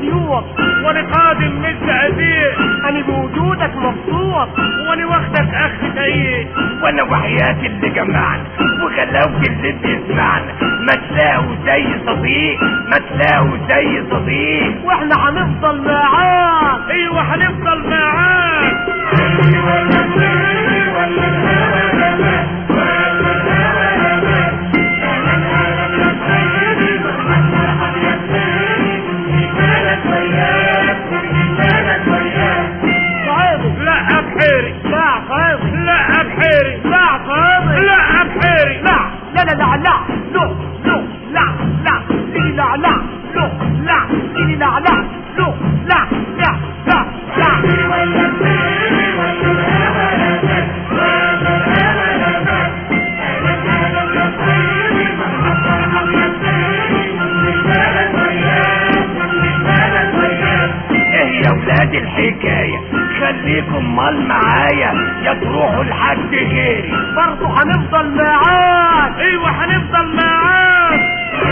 ضيوف وانا خادم مش بأذيك انا بوجودك مبسوط وانا واخدك اخ سيء وانا وحياتي اللي جمعنا وغلاوة اللي بيسمعنا ما تلاقوا زي صديق ما تلاقوا زي صديق واحنا هنفضل معاك ايوه هنفضل معاك صعيدي لا بحيري لا صعيدي لا بحيري لا صعيدي لا بحيري لا لا لا لا لا لو لو لا لا إلي لا لا لو لا إلي لا لا لو لا لا لا لا ايه يا ولاد الحكاية خليكم مال معايا يا تروحوا لحد غيري برضه هنفضل معاك ايوه هنفضل معاك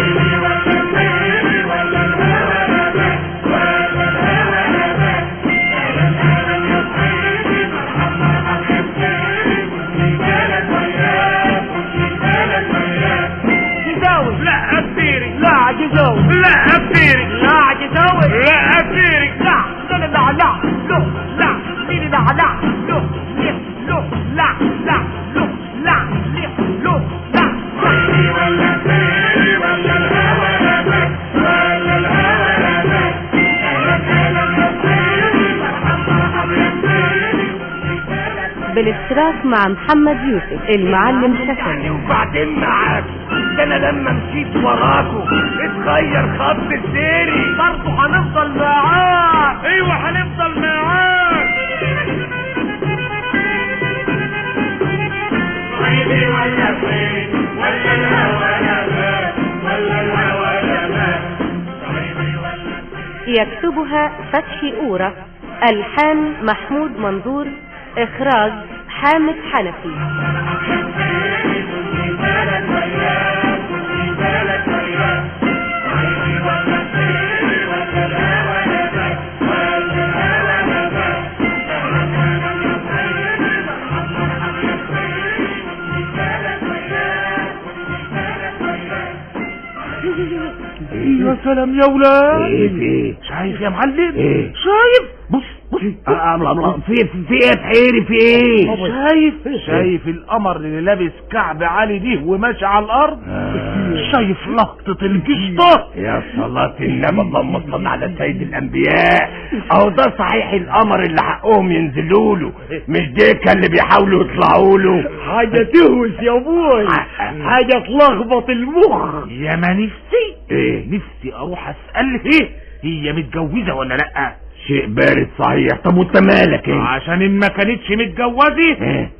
جزاوي لا بحيري لا عجزاوي لا بحيري لا عجزاوي لا بحيري لا لا لا لا لا لو لا إلي لا لا لو ليه لو لا لا لو لا ليه لو لا لا بالاشتراك مع محمد يوسف المعلم شكل وبعدين معاكم ده انا لما مشيت وراكم اتغير خط سيري برضه هنفضل معاك ايوه هنفضل معاك يكتبها فتحي أورا ألحان محمود منظور إخراج حامد حنفي يا سلام يا ولاد ايه في ايه شايف يا معلم ايه شايف بص بص في في في ايه بحيري في ايه شايف شايف القمر اللي لابس كعب عالي دي وماشي على الارض شايف لقطة القشطة يا صلاة النبي اللهم صل على سيد الأنبياء أهو ده صحيح القمر اللي حقهم ينزلوا له مش ديكا اللي بيحاولوا يطلعوا له حاجة تهوس يا ابوي حاجة تلخبط المخ يا ما نفسي إيه نفسي اروح اسأل ايه هي متجوزة ولا لا شيء بارد صحيح طب وأنت مالك إيه؟ عشان ان ما كانتش متجوزة إيه؟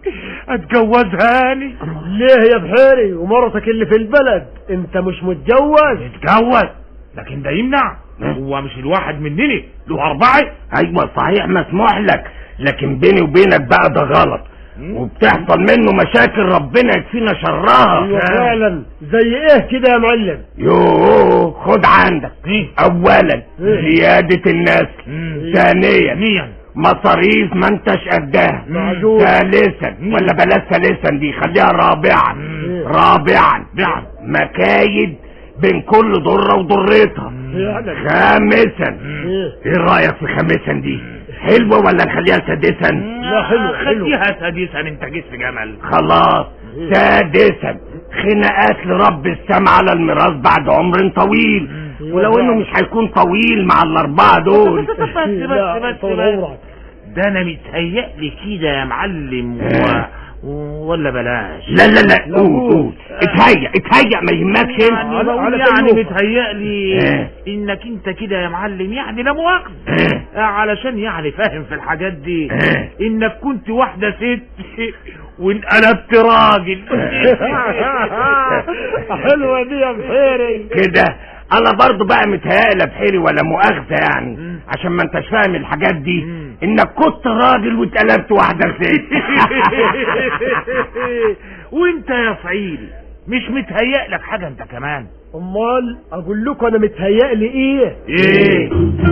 اتجوزها لي ليه يا بحيري ومرتك اللي في البلد انت مش متجوز اتجوز لكن ده يمنع إيه؟ هو مش الواحد منني له اربعة أيوة صحيح مسموح لك لكن بيني وبينك بقى ده غلط وبتحصل منه مشاكل ربنا يكفينا شرها ايوه فعلا زي ايه كده يا معلم يوه خد عندك ايه اولا إيه؟ زيادة النسل مم. ثانيا نيا مصاريف ما انتش قدها معجون. ثالثا مم. ولا بلاش ثالثا دي خليها رابعا مم. رابعا نعم. مكايد بين كل ضرة وضرتها يعني خامسا ايه ايه رأيك في خامسا دي حلوة ولا نخليها سادسا لا، حلو، حلو. خليها سادسا انت جيت في جمل خلاص سادسا خناقات لرب السما على الميراث بعد عمر طويل ولو انه مش هيكون طويل مع الاربعه دول بس بس لا، بس طول بس عمرك. ده انا متهيألي كده يا معلم و... آه. ولا بلاش لا لا لا قول قول اتهيأ اتهيأ ما يهمكش يعني انت على- بقول على يعني كلمة. متهيألي آه. انك انت كده يا معلم يعني لا مؤاخذة آه. آه، علشان يعني فاهم في الحاجات دي آه. انك كنت واحدة ست وانقلبت راجل حلوة دي يا بحيري كده انا برضو بقى متهيأ لا بحيري ولا مؤاخذة يعني مم. عشان ما انتش فاهم الحاجات دي مم. انك كنت راجل واتقلبت واحدة ست وانت يا فعيلي مش متهيأ لك حاجة انت كمان امال اقول لكم انا متهيألي ايه ايه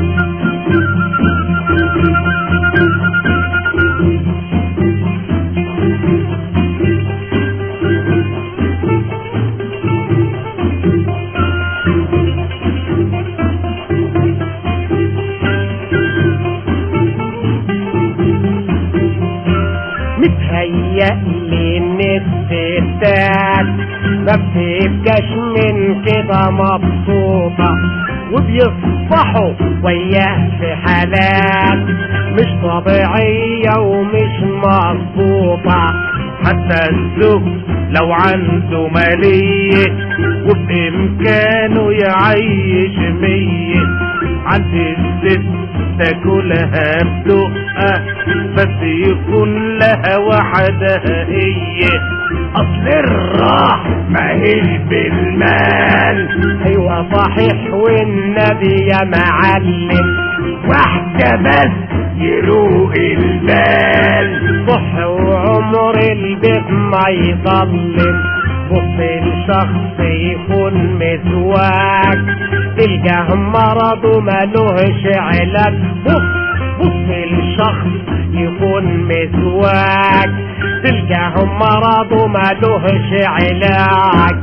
متهيألي ان الستات ما بتبقاش من كده مبسوطة وبيصبحوا وياه في حالات مش طبيعية ومش مظبوطة حتى الزوج لو عنده مالية وبإمكانه يعيش مية عند الست تاكلها بدقة بس يكون لها وحدها هي اصل الراح ماهيش بالمال ايوه صحيح والنبي يا معلم واحدة بس يروق البال صح وعمر البيت ما يضلم بص الشخص يكون مسواك تلقاه مرض وملوهش علاج بص بص الشخص يكون مسواك تلقاه مرض وملوهش علاج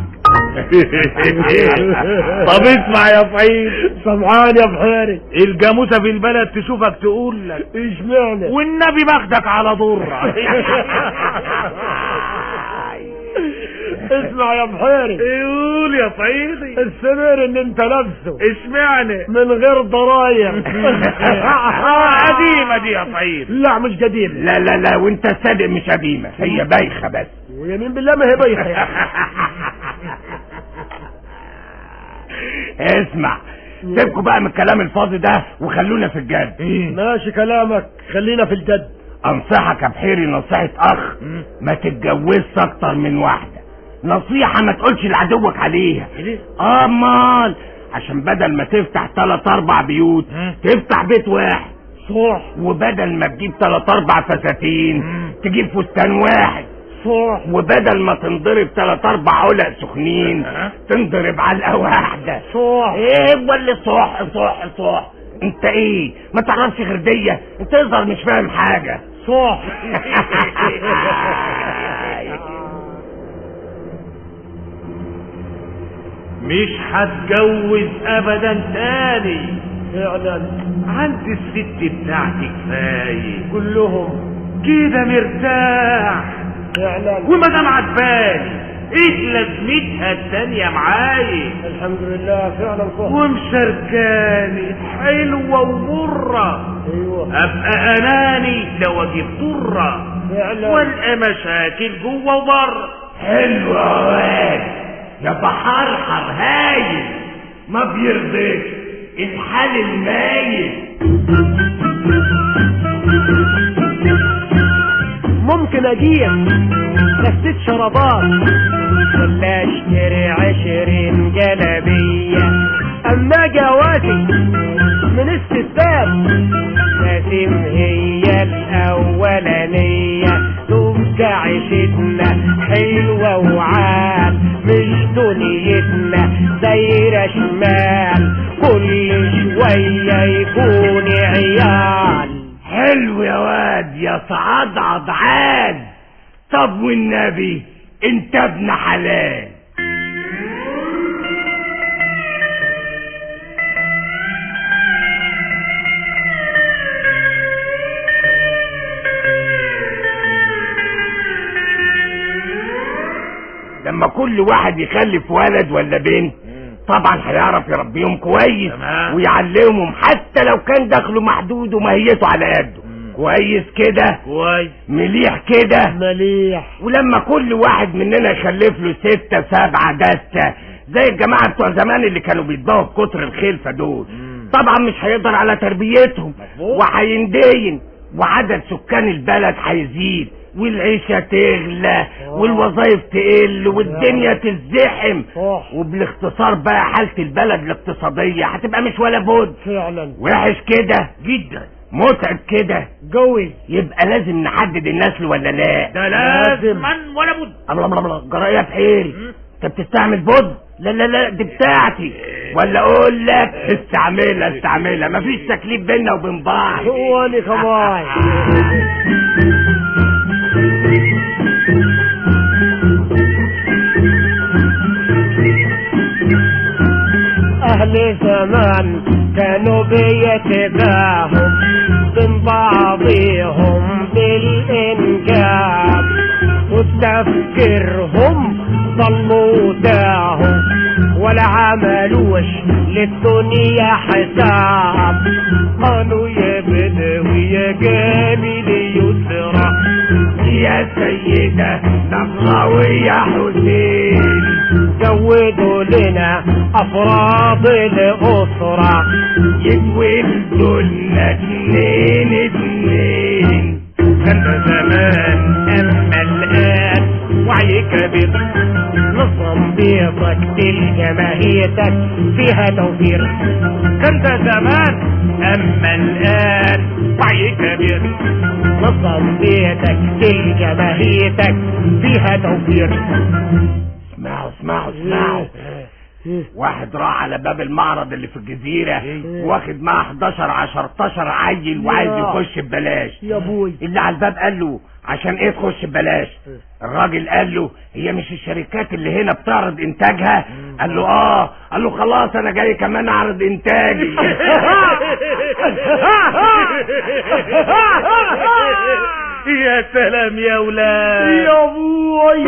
طب اسمع يا سعيد سمعان يا بحيري الجاموسة في البلد تشوفك تقول لك اشمعنى والنبي باخدك على ضرة اسمع يا بحيري قول يا صعيدي السرير اللي انت لابسه اشمعنى من غير ضراير آه، قديمة دي يا صعيد لا مش قديم لا لا لا وانت صادق مش قديمة هي بايخة بس ويمين بالله ما هي بايخه يا أخي. اسمع سيبكوا بقى من الكلام الفاضي ده وخلونا في الجد ماشي كلامك خلينا في الجد انصحك يا بحيري نصيحة اخ ما تتجوزش اكتر من واحدة نصيحة ما تقولش لعدوك عليها امال عشان بدل ما تفتح تلات اربع بيوت تفتح بيت واحد صح وبدل ما تجيب تلات اربع فساتين تجيب فستان واحد صح وبدل ما تنضرب تلات اربع علق سخنين تنضرب علقة واحدة صح ايه ولا صح صح صح انت ايه ما تعرفش غير دية انت يظهر مش فاهم حاجة صح مش هتجوز ابدا تاني فعلا عند الست بتاعتي كفايه كلهم كده مرتاح فعلا وما دام عجباني ايه لازمتها التانية معايا الحمد لله فعلا صح ومشاركاني حلوة ومرة ايوه ابقى اناني لو اجيب ضرة فعلا والقى مشاكل جوه وبره حلو يا واد يا بحرحر هايل ما بيرضيش الحال المايل ممكن اجيب لفت شرابات ولا اشتري عشرين جلبية اما جوازي من الستات لازم هي الاولانية تبقى عيشتنا حلوة وعال مش دنيتنا دايرة شمال كل شوية يكون عيال حلو يا واد يا سعاد عضعان طب والنبي انت ابن حلال لما كل واحد يخلف ولد ولا بنت طبعا هيعرف يربيهم كويس تمام. ويعلمهم حتى لو كان دخله محدود ومهيته على قده كويس كده كويس مليح كده مليح ولما كل واحد مننا يخلف له ستة سبعة دستة زي الجماعة بتوع زمان اللي كانوا بيتباهوا بكتر الخلفة دول طبعا مش هيقدر على تربيتهم مظبوط. وهيندين وعدد سكان البلد هيزيد والعيشة تغلى والوظائف تقل والدنيا تزدحم صح وبالاختصار بقى حالة البلد الاقتصادية هتبقى مش ولا بد فعلا وحش كده جدا متعب كده قوي يبقى لازم نحدد النسل ولا لا ده لازم. لازم من ولا بد الله الله الله جرايه بحيري انت بتستعمل بود لا لا لا دي بتاعتي ولا اقول لك استعملها استعملها مفيش تكليف بينا وبين بعض هو انا كمان أهل زمان كانوا بيتباهوا من بعضهم بالإنجاب وتفكيرهم ضلوا تاهوا ولا عملوش للدنيا حساب قالوا يا بدوي يا جميل يسرى يا سيدة نبغى يا حسين زودوا لنا أفراد الأسرة يتولدوا لنا اتنين اتنين كان زمان اما الان وعي كبير نظم بيضك الجماهيتك فيها توفير كان ده زمان اما الان وعي كبير نظم بيتك الجماهيتك فيها توفير اسمعوا اسمعوا اسمعوا واحد راح على باب المعرض اللي في الجزيرة واخد معاه 11 عشرتاشر عيل وعايز يخش ببلاش يا ابوي اللي على الباب قال له عشان ايه تخش ببلاش الراجل قال له هي مش الشركات اللي هنا بتعرض انتاجها قال له اه قال له خلاص انا جاي كمان اعرض انتاجي يا سلام يا ولاد يا ابوي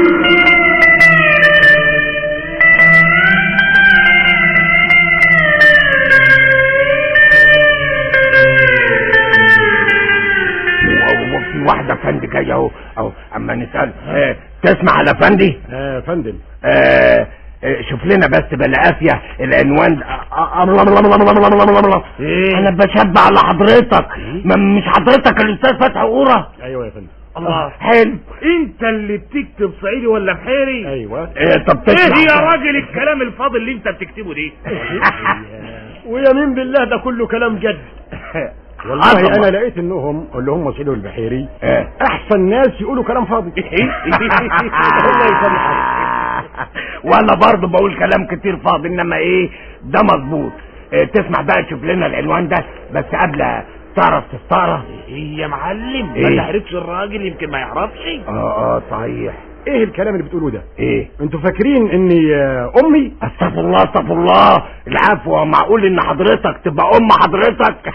وفي واحدة فندي جاية اهو اهو اما نسأل اه تسمع على فندي يا فندم آه آه، شوف لنا بس بلا قافية العنوان ده. آه، إيه؟ انا بشبع على حضرتك ما مش حضرتك الاستاذ فتحي قورة ايوه يا فندم الله حلو انت اللي بتكتب صعيدي ولا بحيري ايوه إيه طب ايه تسمع يا راجل الكلام الفاضي اللي انت بتكتبه دي ويمين بالله ده كله كلام جد والله عظمة. انا لقيت انهم اللي هم سيدو البحيري إيه. احسن ناس يقولوا كلام فاضي الله يسامحك وانا برضه بقول كلام كتير فاضي انما ايه ده مظبوط إيه تسمع بقى تشوف لنا العنوان ده بس قبل تعرف تستقرا ايه يا معلم إيه؟ ما تعرفش الراجل يمكن ما يعرفش اه اه صحيح ايه الكلام اللي بتقولوه ده ايه انتوا فاكرين اني آه، امي استغفر الله استغفر الله العفو معقول ان حضرتك تبقى ام حضرتك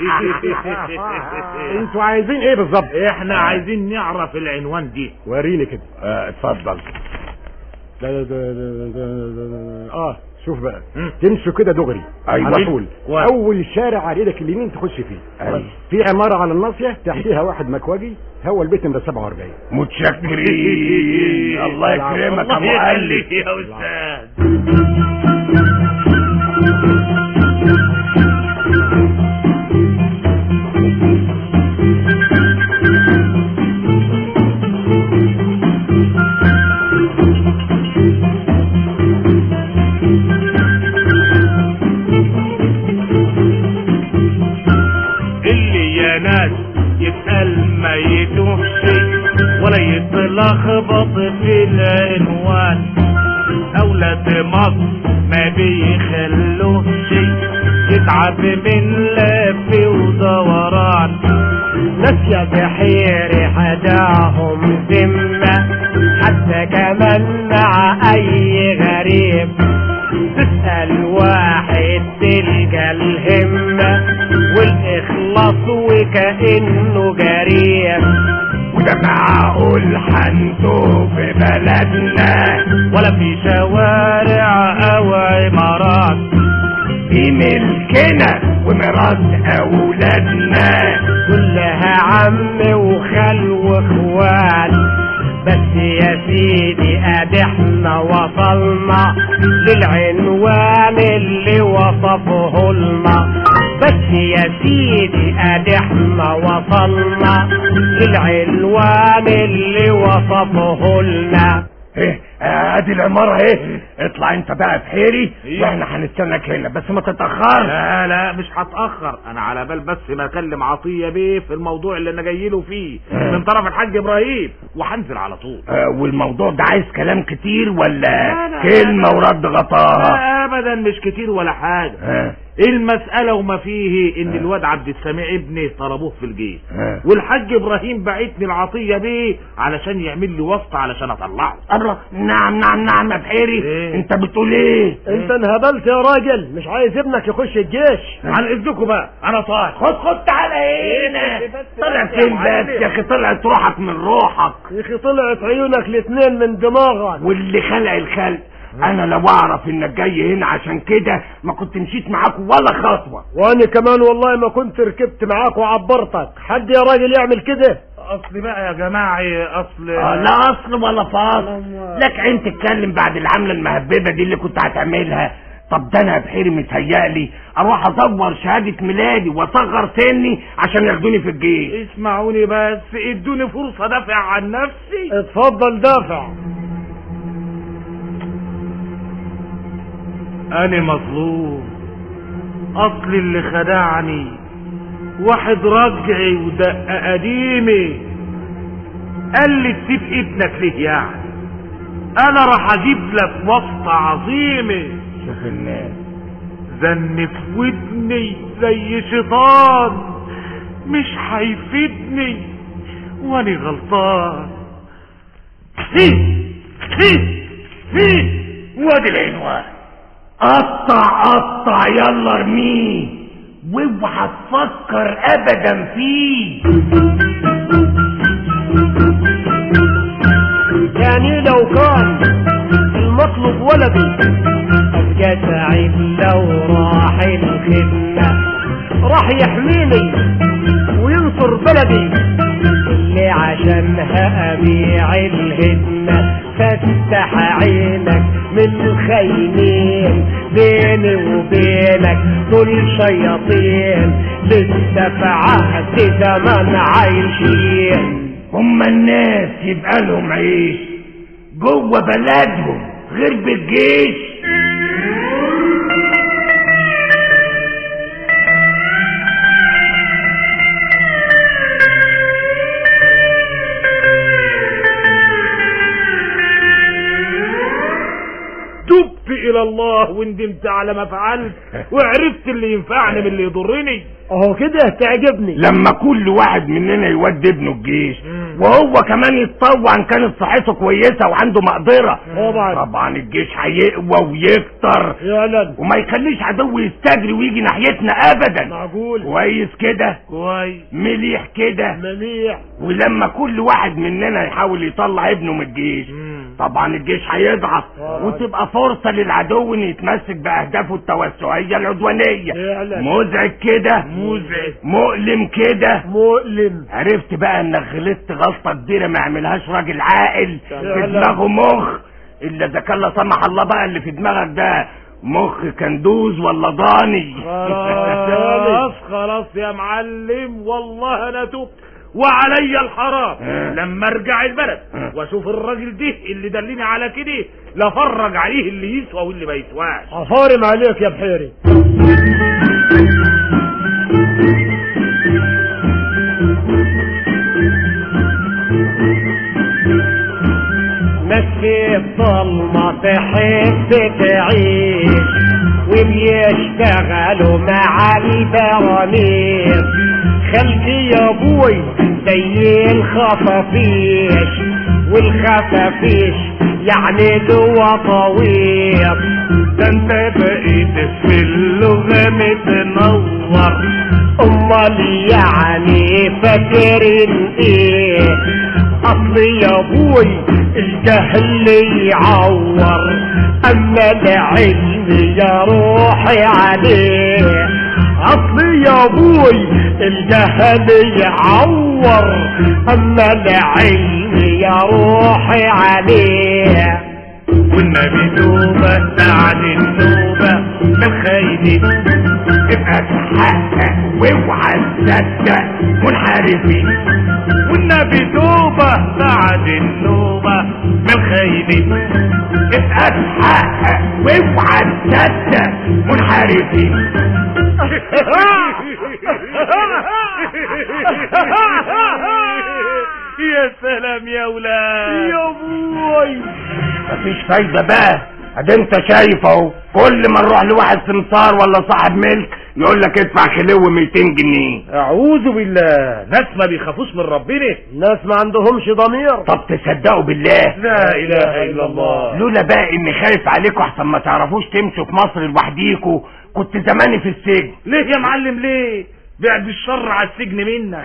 انتوا عايزين ايه بالظبط احنا عايزين نعرف العنوان دي وريني كده آه، اتفضل ده ده ده ده ده ده ده اه شوف بقى مم. تمشوا كده دغري أيوة. على طول كويس. اول شارع على ايدك اليمين تخش فيه أيوة. في عماره على الناصيه تحتيها واحد مكواجي هو البيت نمره 47 متشكرين الله يكرمك يا الله مؤلف يخليك يا استاذ اللي يا ناس يسأل ما يتوهش ولا يتلخبط في العنوان أولاد مصر ما بيخلوش يتعب من لف ودوران ناس يا بحيري هداهم ذمة حتى كمان مع أي غريب تسأل واحد تلقى الهمة والإخلاص وكأنه جريب وده معقول حنتو في بلدنا ولا في شوارع أو عمارات في ملكنا وميراث اولادنا كلها عم وخال واخوات بس يا سيدي ادي احنا وصلنا للعنوان اللي وصفه لنا بس يا سيدي ادي احنا وصلنا للعنوان اللي وصفه لنا ايه آه، ادي العمارة ايه اطلع انت بقى بحيري إيه. واحنا هنستناك هنا بس ما تتاخرش لا لا مش هتأخر انا على بال بس ما اكلم عطية بيه في الموضوع اللي انا جاي له فيه آه. من طرف الحاج ابراهيم وهنزل على طول آه والموضوع ده عايز كلام كتير ولا لا، لا، كلمه لا. ورد غطاها لا ابدا مش كتير ولا حاجة آه. المسألة وما فيه ان آه. الواد عبد السميع ابني طلبوه في الجيش آه. والحاج ابراهيم بعتني العطية بيه علشان يعمل لي واسطة علشان اطلعه الله نعم نعم نعم يا بحيري إيه؟ انت بتقول ايه انت انهبلت يا راجل مش عايز ابنك يخش الجيش عن اذنكم بقى انا طالع خد خد تعالى هنا إيه بس طلع بس يا فين معلم. بس يا اخي طلعت روحك من روحك يا اخي طلعت عيونك الاتنين من دماغك واللي خلق الخلق انا لو اعرف انك جاي هنا عشان كده ما كنت مشيت معاك ولا خطوه وانا كمان والله ما كنت ركبت معاك وعبرتك حد يا راجل يعمل كده اصل بقى يا جماعي اصل آه لا اصل ولا فاصل لك عين تتكلم بعد العمله المهببه دي اللي كنت هتعملها طب ده انا يا بحيري متهيألي اروح ادور شهاده ميلادي واصغر سني عشان ياخدوني في الجيش اسمعوني بس ادوني فرصة دافع عن نفسي اتفضل دافع انا مظلوم اصل اللي خدعني واحد رجعي ودق قديمي قال لي تسيب ابنك ليه يعني انا راح اجيب لك واسطة عظيمة شوف الناس زن في ودني زي شيطان مش هيفيدني واني غلطان في في في وادي العنوان قطع قطع يلا ارميه واوعى تفكر ابدا فيه يعني لو كان المطلوب ولدي ابقى سعيد لو راح الخدمة راح يحميني وينصر بلدي اللي عشانها ابيع الهدمة فتح عينك من الخاينين بيني وبينك دول شياطين لسه في عهد زمان عايشين هما الناس يبقى لهم عيش جوه بلدهم غير بالجيش تبت الى الله وندمت على ما فعلت وعرفت اللي ينفعني من اللي يضرني اهو كده تعجبني لما كل واحد مننا يودي ابنه الجيش مم. وهو كمان يتطوع ان كانت صحته كويسه وعنده مقدره طبعا. طبعا الجيش هيقوى ويكتر فعلا وما يخليش عدو يستجري ويجي ناحيتنا ابدا معقول كويس كده كويس مليح كده مليح ولما كل واحد مننا يحاول يطلع ابنه من الجيش مم. طبعا الجيش هيضعف طبعا. وتبقى فرصة للعدو ان يتمسك باهدافه التوسعية العدوانية فعلا. مزعج كده مزعج مؤلم كده مؤلم عرفت بقى انك غلطت غلطة كبيرة ما يعملهاش راجل عاقل في فعلا. دماغه مخ الا اذا كان لا سمح الله بقى اللي في دماغك ده مخ كندوز ولا ضاني خلاص خلاص يا معلم والله انا تبت وعلي الحرام آه. لما ارجع البلد آه. واشوف الراجل ده اللي دلني على كده لفرج عليه اللي يسوى واللي ما يسواش عفارم عليك يا بحيري مسي الظلمة تحب تعيش وبيشتغلوا مع البراميل خلقي يا ابوي زي الخفافيش والخفافيش يعني دوا طويل ده انت بقيت في اللغة متنور امال يعني فاكرين ايه اصلي يا ابوي الجهل يعور اما العلم يا روحي عليه اصلي يا ابوي الجهل يعور اما العلم يا روحي عليه والنبي توبة بعد التوبة من خاينين اتحقق واوعى تصدق منحرفين والنبي توبة بعد النوبة من الخايبين اتحقق واوعى تصدق منحرفين يا سلام يا ولاد يا بوي مفيش فايدة بقى ادي انت شايف اهو كل ما نروح لواحد سمسار ولا صاحب ملك يقول لك ادفع خلو 200 جنيه اعوذ بالله ناس ما بيخافوش من ربنا الناس ما عندهمش ضمير طب تصدقوا بالله لا اله الا الله لولا بقى اني خايف عليكم احسن ما تعرفوش تمشوا في مصر لوحديكوا كنت زماني في السجن ليه يا معلم ليه بعد الشر على السجن منك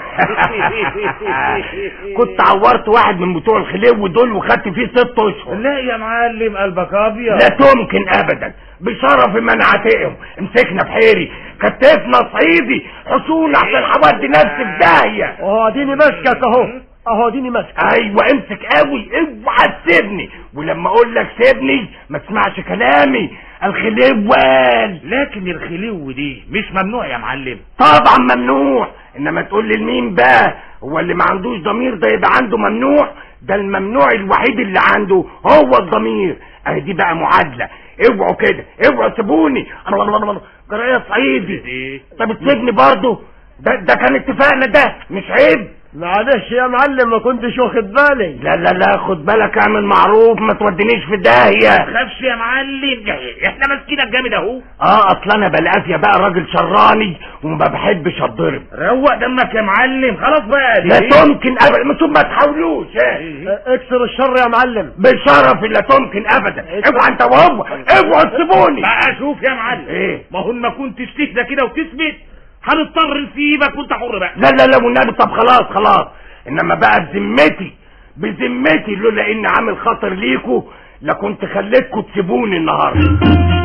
كنت عورت واحد من بتوع الخلو دول وخدت فيه ست اشهر لا يا معلم قلبك ابيض لا تمكن ابدا بشرف منعتهم امسكنا بحيري كتفنا صعيدي حصول عشان هودي نفسي في داهيه اهو اديني ماسكك اهو اهو اديني ماسكك ايوه امسك قوي اوعى تسيبني ولما اقول لك سيبني ما تسمعش كلامي الخليب وال لكن الخلو دي مش ممنوع يا معلم طبعا ممنوع انما تقول لي لمين بقى هو اللي ما عندوش ضمير ده يبقى عنده ممنوع ده الممنوع الوحيد اللي عنده هو الضمير اهي دي بقى معادله اوعوا كده اوعوا سيبوني الله الله الله الله جرايه صعيدي ايه طب تسيبني برضه ده ده كان اتفاقنا ده مش عيب معلش يا معلم ما كنتش واخد بالي لا لا لا خد بالك اعمل معروف ما تودينيش في داهيه خافش يا معلم احنا ماسكينك جامد اهو اه اصل انا بالعافيه بقى راجل شراني وما بحبش اتضرب روق دمك يا معلم خلاص بقى دي لا تمكن ابدا ما ما تحاولوش اه. إيه؟ اكسر الشر يا معلم بالشرف لا تمكن ابدا اوعى انت وهو اوعوا تسيبوني بقى شوف يا معلم ايه ما هو إن ما كنتش تهدى كده وتثبت هنضطر نسيبك وانت حر بقى لا لا لا والنبي طب خلاص خلاص انما بقى بذمتي بذمتي لولا اني عامل خطر ليكوا لكنت خليتكوا تسيبوني النهارده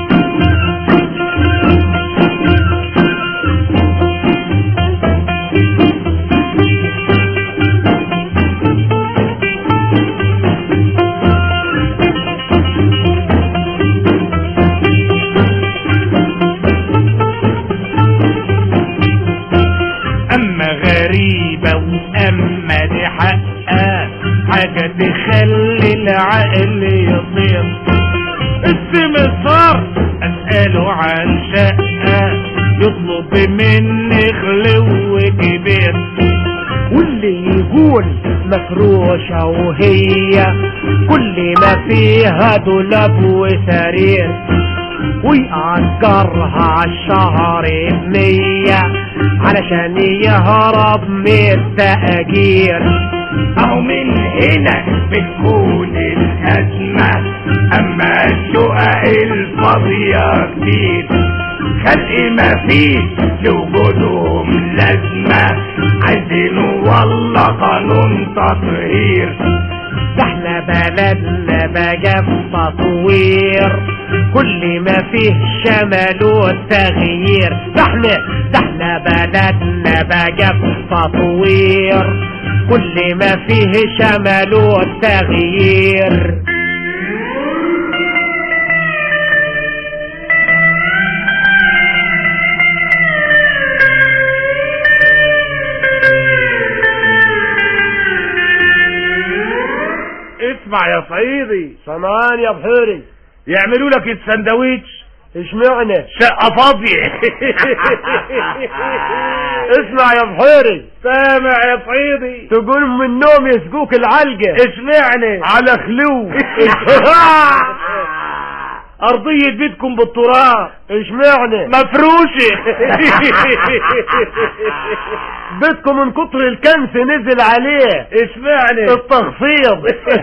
اما غريبة واما دي حقها حاجة تخلي العقل يطير السمسار اسأله عن شقة يطلب مني خلو كبير واللي يقول مفروشة وهي كل ما فيها دولاب وسرير ويأجرها عالشهر بمية علشان يهرب من التأجير اهو من هنا بتكون الازمة اما الشقق الفاضية كتير خلق ما فيه لوجودهم لازمة عايزين والله قانون تطهير ده احنا بلدنا بقى في تطوير كل ما فيه شمال والتغيير ده احنا ده احنا بلدنا بقى في تطوير كل ما فيه شمال والتغيير اسمع يا صعيدي سمان يا بحيري يعملوا لك السندويتش اشمعنى شقة فاضية اسمع يا بحيري سامع يا صعيدي تقوم من النوم يسقوك العلقة اشمعنى على خلو ارضية بيتكم بالتراب اشمعنى مفروشة بيتكم من كتر الكنس نزل عليه اشمعنى التخفيض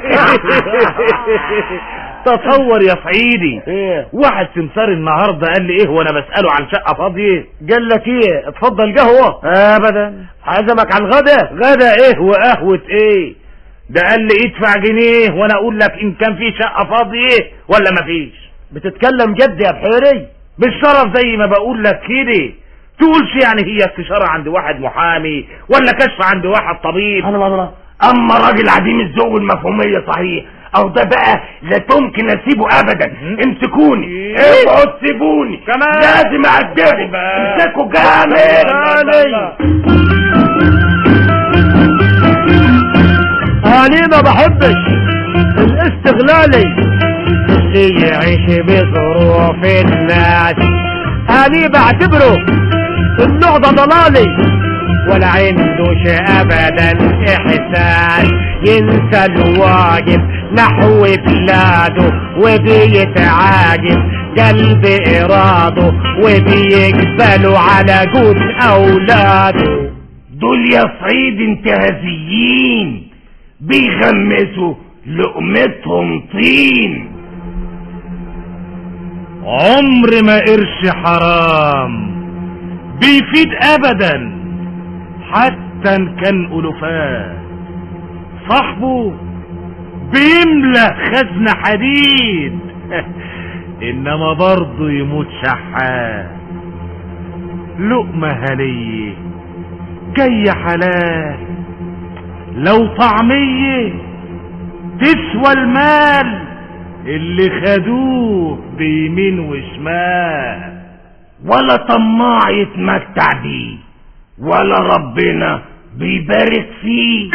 تصور يا صعيدي ايه واحد سمسار النهارده قال لي ايه وانا بساله عن شقه فاضيه قال لك ايه اتفضل قهوة ابدا عزمك على الغدا غدا ايه وقهوه ايه ده قال لي ادفع جنيه وانا اقول لك ان كان في شقه فاضيه ولا مفيش بتتكلم جد يا بحيري بالشرف زي ما بقول لك كده تقولش يعني هي استشاره عند واحد محامي ولا كشف عند واحد طبيب الله الله اما راجل عديم الذوق والمفهوميه صحيح او ده بقى لا تمكن اسيبه ابدا امسكوني اوعوا تسيبوني كمان. لازم اعدبه امسكوا جامد انا ما بحبش الاستغلالي اللي يعيش بظروف الناس انا بعتبره النوع ده ضلالي ولا عندوش ابدا احساس ينسى الواجب نحو بلاده وبيتعاجب قلب اراده وبيقبلوا على جود اولاده دول يا صعيد انتهازيين بيغمسوا لقمتهم طين عمر ما قرش حرام بيفيد ابدا حتى ان كان الوفات صاحبه بيملى خزنة حديد انما برضه يموت شحات لقمة هنية جاية حلال لو طعمية تسوى المال اللي خدوه بيمين وشمال ولا طماع يتمتع بيه ولا ربنا بيبارك فيه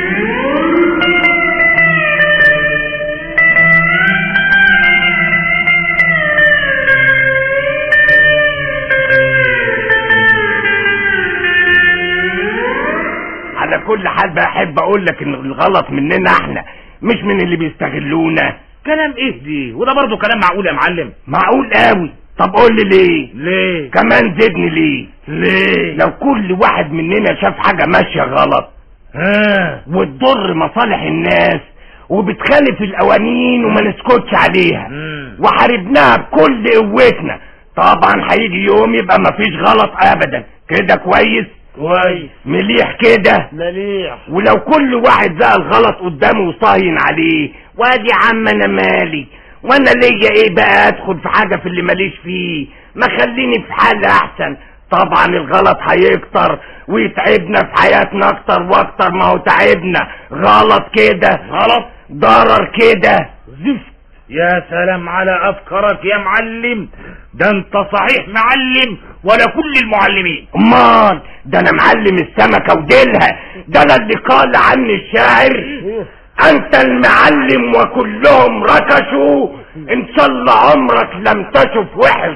على كل حال بحب اقول لك ان الغلط مننا احنا مش من اللي بيستغلونا كلام ايه دي وده برضه كلام معقول يا معلم معقول قوي طب قول لي ليه ليه كمان زدني ليه ليه لو كل واحد مننا شاف حاجة ماشية غلط ها وتضر مصالح الناس وبتخالف القوانين وما نسكتش عليها مم. وحاربناها بكل قوتنا طبعا هيجي يوم يبقى مفيش غلط ابدا كده كويس كويس مليح كده مليح ولو كل واحد لقى الغلط قدامه وصاين عليه وادي يا عم انا مالي وانا ليا ايه بقى ادخل في حاجه في اللي ماليش فيه ما خليني في حال احسن طبعا الغلط هيكتر ويتعبنا في حياتنا اكتر واكتر ما هو تعبنا غلط كده غلط ضرر كده زفت يا سلام على افكارك يا معلم ده انت صحيح معلم ولا كل المعلمين امال ده انا معلم السمكه وديلها ده انا اللي قال عني الشاعر انت المعلم وكلهم ركشوا ان شاء الله عمرك لم تشوف وحش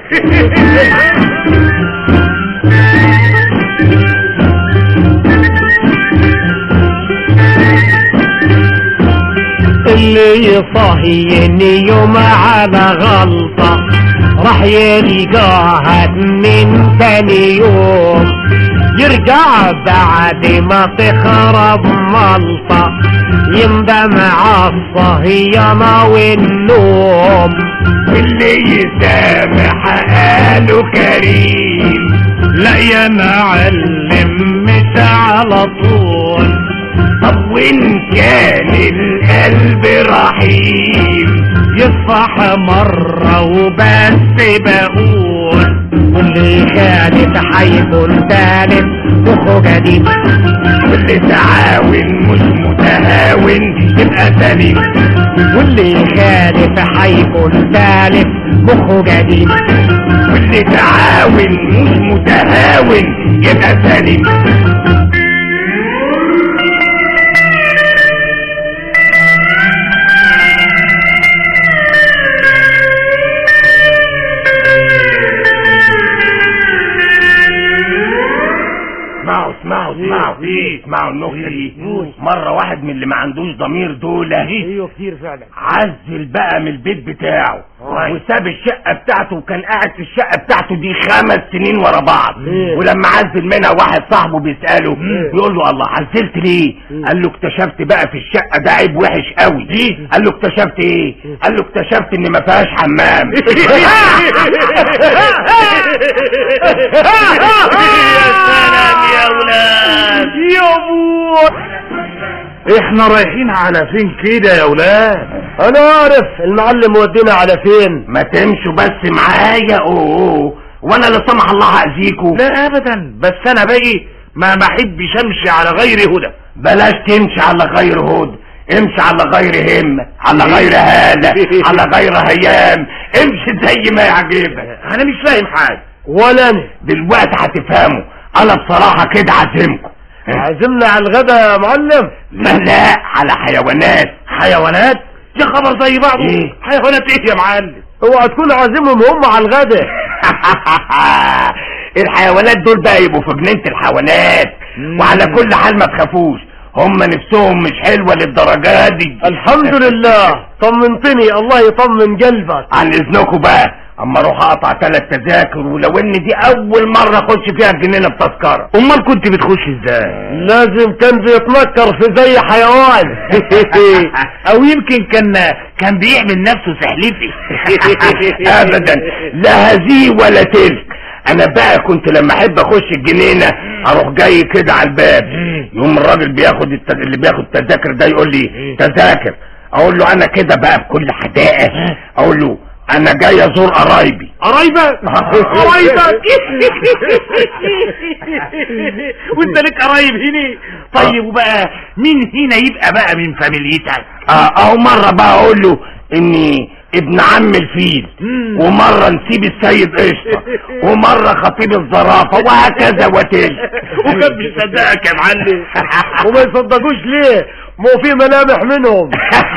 اللي يصهيني يوم على غلطة راح يلقاها من تاني يوم يرجع بعد ما تخرب ملطة يندم عالصهيانة والنوم اللي يسامح قاله كريم لا يا معلم مش على طول طب وان كان القلب رحيم يصفح مرة وبس بقول واللي كانت حيكون ثالث مخه قديم واللي تعاون مش متهاون يبقى سليم واللي خالف حيكون ثالث مخه قديم واللي تعاون مش متهاون يبقى سليم اسمعوا اسمعوا اسمعوا إيه؟ اسمعوا النكته دي قول. مره واحد من اللي ما عندوش ضمير دول ايوه كتير فعلا عزل بقى من البيت بتاعه كويس. وساب الشقه بتاعته وكان قاعد في الشقه بتاعته دي خمس سنين ورا بعض إيه. ولما عزل منها واحد صاحبه بيساله إيه. يقول له الله عزلت ليه إيه. قال له اكتشفت بقى في الشقه ده عيب وحش قوي إيه. قال له اكتشفت ايه قال له اكتشفت ان ما فيهاش حمام يا سلام يا ولاد يا ابوي احنا رايحين على فين كده يا ولاد انا عارف المعلم ودينا على فين ما تمشوا بس معايا اوه وانا لا سمح الله هاذيكوا لا ابدا بس انا باقي ما بحبش امشي على غير هدى بلاش تمشي على غير هود امشي على غير همة على غير هالة على غير هيام امشي زي ما يعجبك انا مش فاهم حاجه ولا انا دلوقتي هتفهموا انا بصراحة كده عازمكم عزمنا على الغدا يا معلم لا لا على حيوانات حيوانات يا خبر زي بعضه إيه؟ حيوانات ايه يا معلم اوعى تكون عازمهم هم على الغدا الحيوانات دول بقى يبقوا في جنينة الحيوانات وعلى كل حال ما تخافوش هم نفسهم مش حلوة للدرجة دي الحمد لله طمنتني الله يطمن قلبك عن اذنكم بقى اما اروح اقطع ثلاث تذاكر ولو ان دي اول مرة اخش فيها الجنينة بتذكرة امال كنت بتخش ازاي لازم كان بيتنكر في زي حيوان او يمكن كان كان بيعمل نفسه سحلفي ابدا لا هذه ولا تلك انا بقى كنت لما احب اخش الجنينة اروح جاي كده على الباب يوم الراجل بياخد الت... اللي بياخد تذاكر ده يقول لي تذاكر اقول له انا كده بقى بكل حدائق اقول له انا جاي ازور قرايبي قرايبك قرايبك وانت لك قرايب هنا طيب وبقى مين هنا يبقى بقى من فاميليتك اه اهو مرة بقى اقول له اني ابن عم الفيل مم. ومرة نسيب السيد قشطة ومرة خطيب الزرافة وهكذا وتلك وكان بيصدقك يا معلم وما يصدقوش ليه مو في ملامح منهم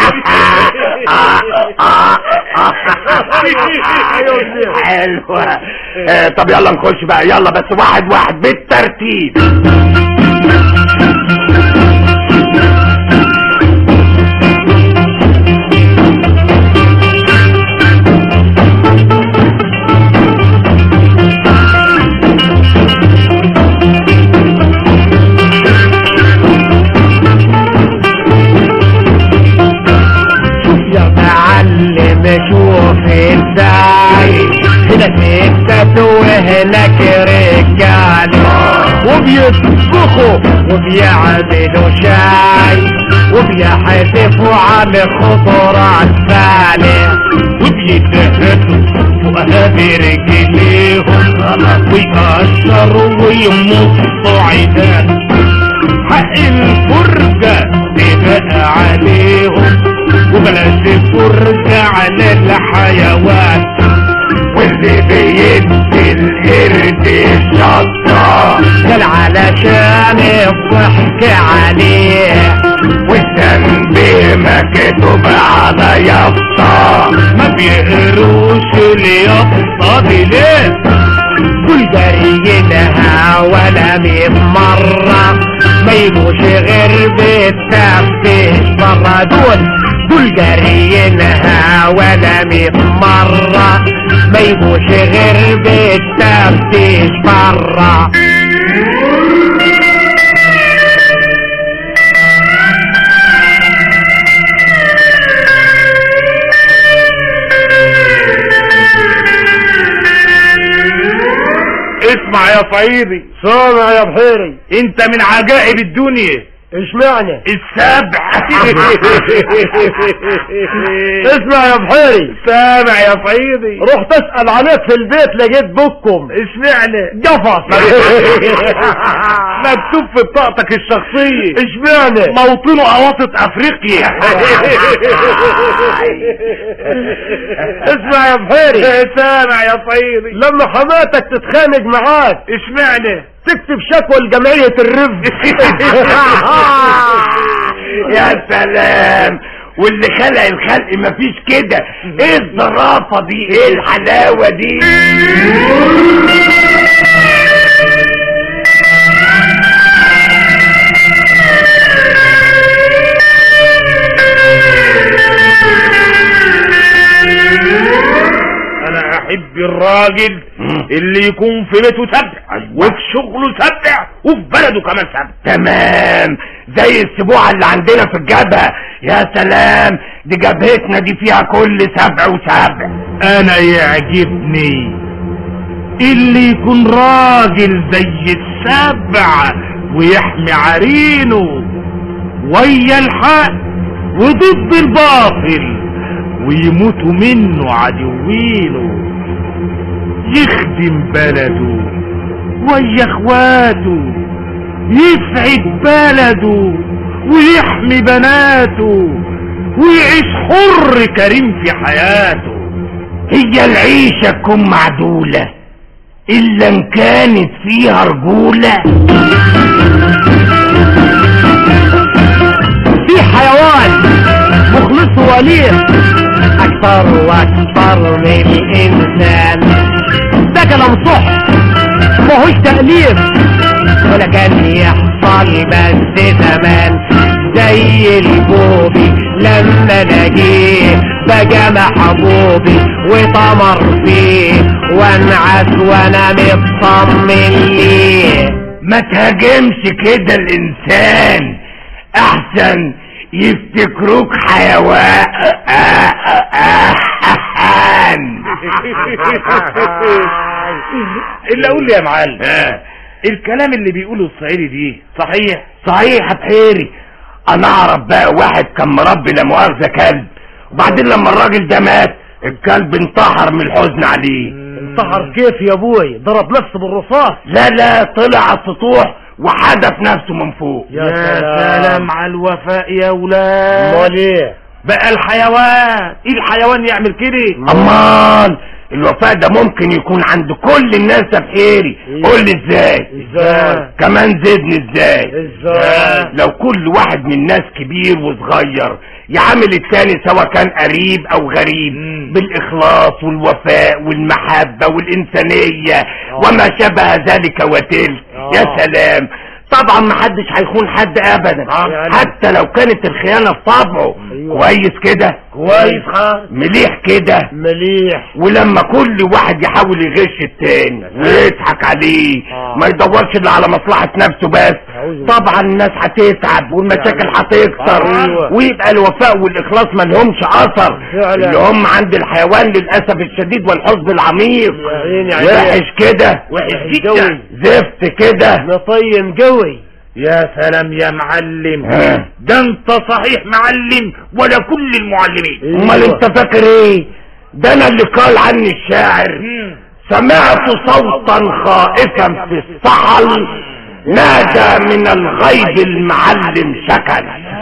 حلوة آه، طب يلا نخش بقى يلا بس واحد واحد بالترتيب يا معلم شوف ازاي هنا ستات وهناك رجال وبيطبخوا وبيعملوا شاي وبيحذفوا على خضرات ثانية وبيتهتوا وأهابي رجليهم ويقشروا ويمصوا عيدان حق الفرجة تبقى عليهم وبلاش فرجة على الحيوان واللي بيدي القرد شطة قال علشان الضحك عليه والذنب مكتوب على يافطة ما بيقروش اليافطة دي ليه كل جرينها ولا مية مرة ما يجوش غير بالتفتيش برا دول دول جرينها ولا مية مرة ما يجوش غير بالتفتيش برا اسمع يا صعيدي سامع يا بحيري انت من عجائب الدنيا اشمعنى السبع اسمع يا بحيري سامع يا صعيدي رحت اسأل عليك في البيت لقيت بكم اشمعنى قفص مكتوب في بطاقتك الشخصية اشمعنى موطنه قواطط افريقيا اسمع يا بحيري سامع يا صعيدي لما حماتك تتخانق معاك اشمعنى تكتب شكوى لجمعية الرفد يا سلام واللي خلق الخلق مفيش كده ايه الظرافة دي ايه الحلاوة دي انا احب الراجل اللي يكون في بيته سبع وفي شغله سبع وفي بلده كمان سبع تمام زي السبوعة اللي عندنا في الجبهة يا سلام دي جبهتنا دي فيها كل سبع وسبع انا يعجبني اللي يكون راجل زي السبع ويحمي عرينه ويا الحق وضد الباطل ويموتوا منه عدوينه يخدم بلده ويا اخواته يسعد بلده ويحمي بناته ويعيش حر كريم في حياته هي العيشة تكون معدولة إلا إن كانت فيها رجولة في حيوان مخلص وليه اكتر واكتر من الانسان ده كلام صح ماهوش تأليف ولا كان يحصل بس زمان زي البوبي لما نجيه بقى محبوبي وطمر فيه وانعس وانا مطمن ليه ما تهاجمش كده الإنسان أحسن يفتكروك حيوان اللي اقول لي يا معلم الكلام اللي بيقوله الصعيدي دي صحيح صحيح يا بحيري انا اعرف بقى واحد كان مربي لا مؤاخذه كلب وبعدين لما الراجل ده مات الكلب انتحر من الحزن عليه انتحر كيف يا ابوي ضرب نفسه بالرصاص لا لا طلع على السطوح وحدف نفسه من فوق يا سلام على الوفاء يا ولاد امال ايه بقى الحيوان ايه الحيوان يعمل كده امال الوفاء ده ممكن يكون عند كل الناس يا بحيري قول لي ازاي ازاي كمان زدني ازاي ازاي لو كل واحد من الناس كبير وصغير يعامل التاني سواء كان قريب او غريب مم. بالاخلاص والوفاء والمحبة والانسانية وما شابه ذلك وتلك آه. يا سلام طبعا محدش هيخون حد ابدا يعني- حتى لو كانت الخيانة في طبعه أيوة. كويس كده كويس خالص مليح كده مليح ولما كل واحد يحاول يغش التاني ويضحك عليه آه. ما يدورش الا على مصلحة نفسه بس أعوذ بالله. طبعا الناس هتتعب والمشاكل هتكتر أيوة. ويبقى الوفاء والاخلاص ما لهمش اثر فعلا. اللي هم عند الحيوان للاسف الشديد والحزن العميق يا عيني يا عيني. وحش كده وحش وحش جدا قوي. زفت كده نطين قوي يا سلام يا معلم ها. ده انت صحيح معلم ولا كل المعلمين امال انت فاكر ايه ده انا اللي قال عني الشاعر سمعت صوتا خائفا في الصحل نادى من الغيب المعلم شكل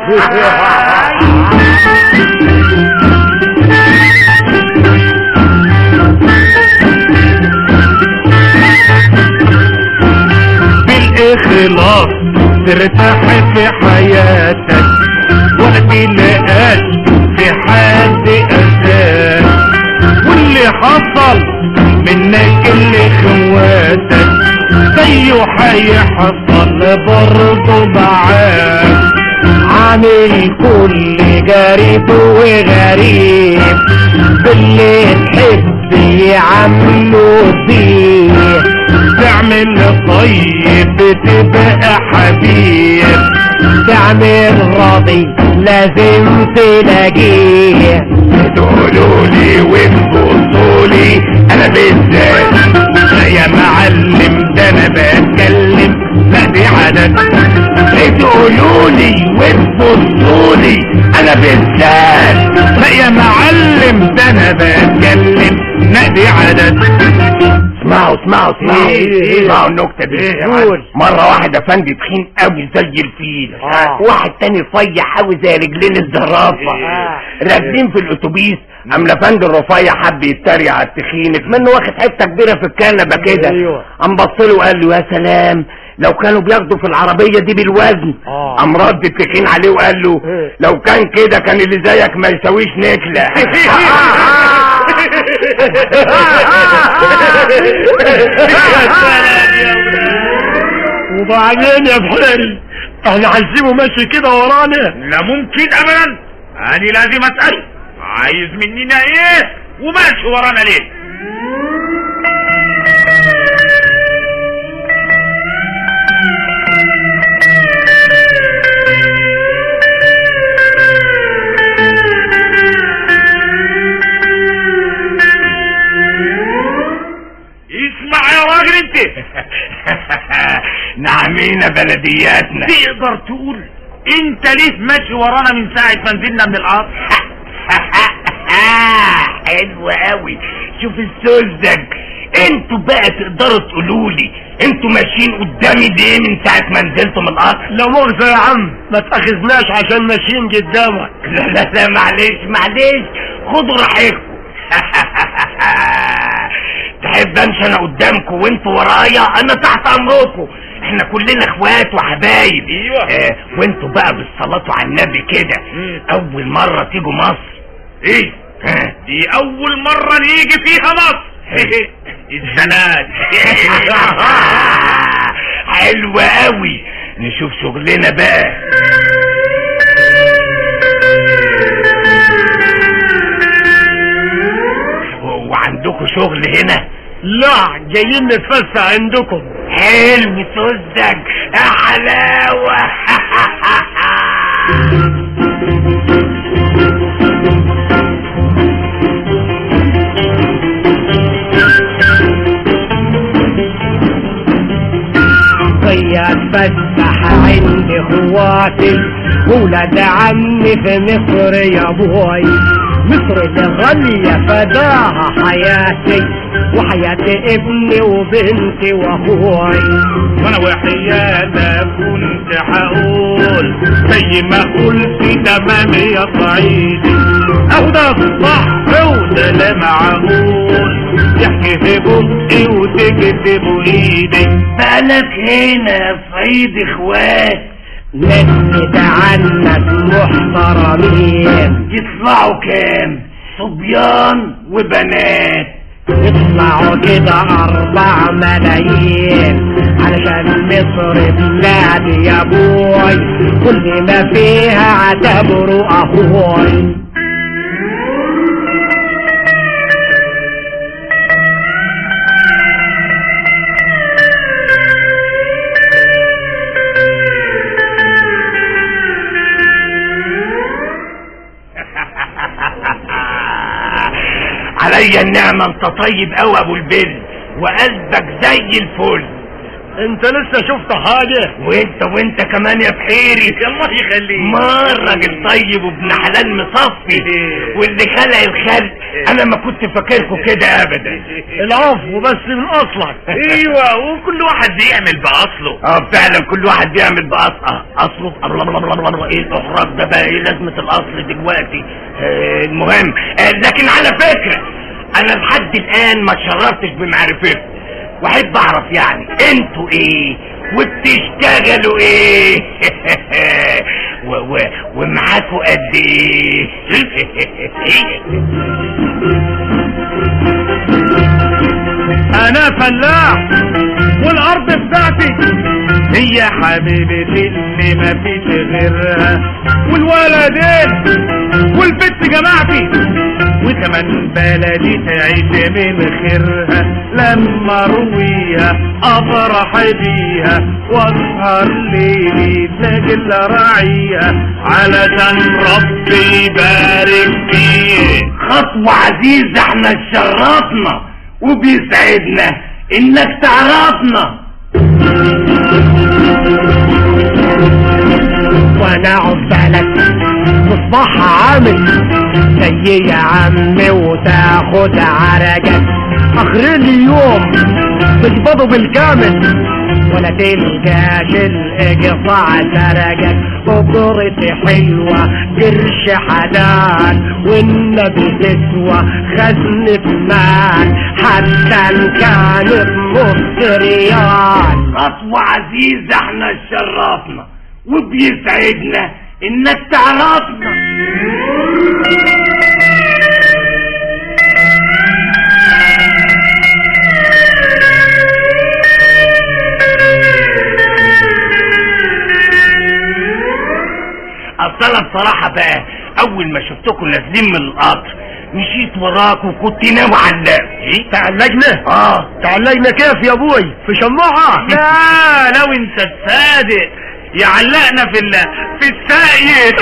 بالاخلاص ترتاح في حياتك ولا تلاقاش في حد اذاك واللي حصل منك اللي خواتك زيه هيحصل برضه معاك عامل كل جريب وغريب باللي تحب يعملوا بيه تعمل طيب تبقى حبيب تعمل راضي لازم تلاقيه تقولوا لي وتبصوا لي انا بالذات لا يا معلم ده انا بتكلم لا دي عادات تقولوا لي وتبصوا لي انا بالذات لا يا معلم ده انا بتكلم لا دي عادات اسمعوا اسمعوا اسمعوا إيه، إيه. اسمعوا النكتة دي إيه يا قول. مرة واحد افندي تخين قوي زي الفيل آه. واحد تاني رفيع قوي زي رجلين الزرافة آه. راكبين في الاتوبيس ام الافندي الرفيع حب يتريق على التخين منه واخد حتة كبيرة في الكنبة كده أيوة. ام بص له وقال له يا سلام لو كانوا بياخدوا في العربية دي بالوزن آه. ام رد التخين عليه وقال له إيه. لو كان كده كان اللي زيك ما يساويش نكلة وبعدين يا بحيري احنا هنسيبه ماشي كده ورانا لا ممكن ابدا انا لازم اسأل عايز مننا ايه وماشي ورانا ليه اسمع يا راجل انت نعمينا بلدياتنا تقدر تقول انت ليه ماشي ورانا من ساعة ما نزلنا من القطر حلو قوي شوف السذج انتوا بقى تقدروا تقولوا لي انتوا ماشيين قدامي ليه من ساعة ما نزلتوا من القطر لا مؤاخذة يا عم ما تاخذناش عشان ماشيين قدامك لا لا لا معلش معلش خدوا راحتكم تحب امشي انا قدامكم وانتوا ورايا انا تحت امركم احنا كلنا اخوات وحبايب ايوه. اه وانتوا بقى بالصلاة على النبي كده مم. اول مرة تيجوا مصر ايه ها دي اول مرة نيجي فيها مصر الزناد حلوة قوي نشوف شغلنا بقى و- وعندكم شغل هنا لا جايين نتفسح عندكم حلو صدق يا حلاوة جاي اتفسح عند اخواتي ولاد عمي في مصر يا ابوي مصر دي غالية فداها حياتي وحياة ابني وبنتي واخوي وانا وحيانا كنت هقول زي ما قلت تمام يا صعيدي اهو ده الصح وده لا معقول يحكي في بقي وتكتب ايدي بالك هنا يا صعيد اخوات نسد عنك محترمين يطلعوا كام صبيان وبنات يطلعوا كده أربع ملايين علشان مصر بلادي يا بوي كل ما فيها اعتبره أخوي عليا النعمة انت طيب قوي ابو البل وقلبك زي الفل انت لسه شفت حاجة وانت وانت كمان يا بحيري الله يخليك ما راجل طيب وابن حلال مصفي واللي خلق الخلق انا ما كنت فاكركم كده ابدا العفو بس من أصلك ايوه وكل واحد بيعمل باصله اه فعلا كل واحد بيعمل بأصله اصله الله الله الله الله الله، ايه الاحراج ده بقى ايه لازمة الاصل دلوقتي آه المهم آه لكن على فكرة انا لحد الان ما اتشرفتش بمعرفتكم واحب اعرف يعني انتوا ايه وبتشتغلوا ايه و و ومعاكوا قد ايه انا فلاح والارض بتاعتي هي حبيبتي اللي ما فيش غيرها والولدين والبت جماعتي وكمان بلدي تعيش من خيرها لما ارويها افرح بيها واسهر ليلي لاجل راعيها علشان ربي يبارك فيه خطوة عزيزة احنا اتشرفنا وبيسعدنا انك تعرفنا وانا عقبالك مصباح عامل زي يا عم وتاخد عرجك اخر اليوم تقبضه بالكامل ولا تلقاش الاقصاع سرجك اجرتي حلوة قرش حلال والنبي تسوى خزن في مال حتى ان كانت نص ريال خطوة عزيزة احنا اتشرفنا وبيسعدنا انك تعرفنا اصل انا بصراحة بقى اول ما شفتكم نازلين من القطر مشيت وراك وكنت ناوي علقه ايه تعلقنا اه تعلقنا كيف يا ابوي في شماعة لا لو انت الصادق يعلقنا في ال في الساقية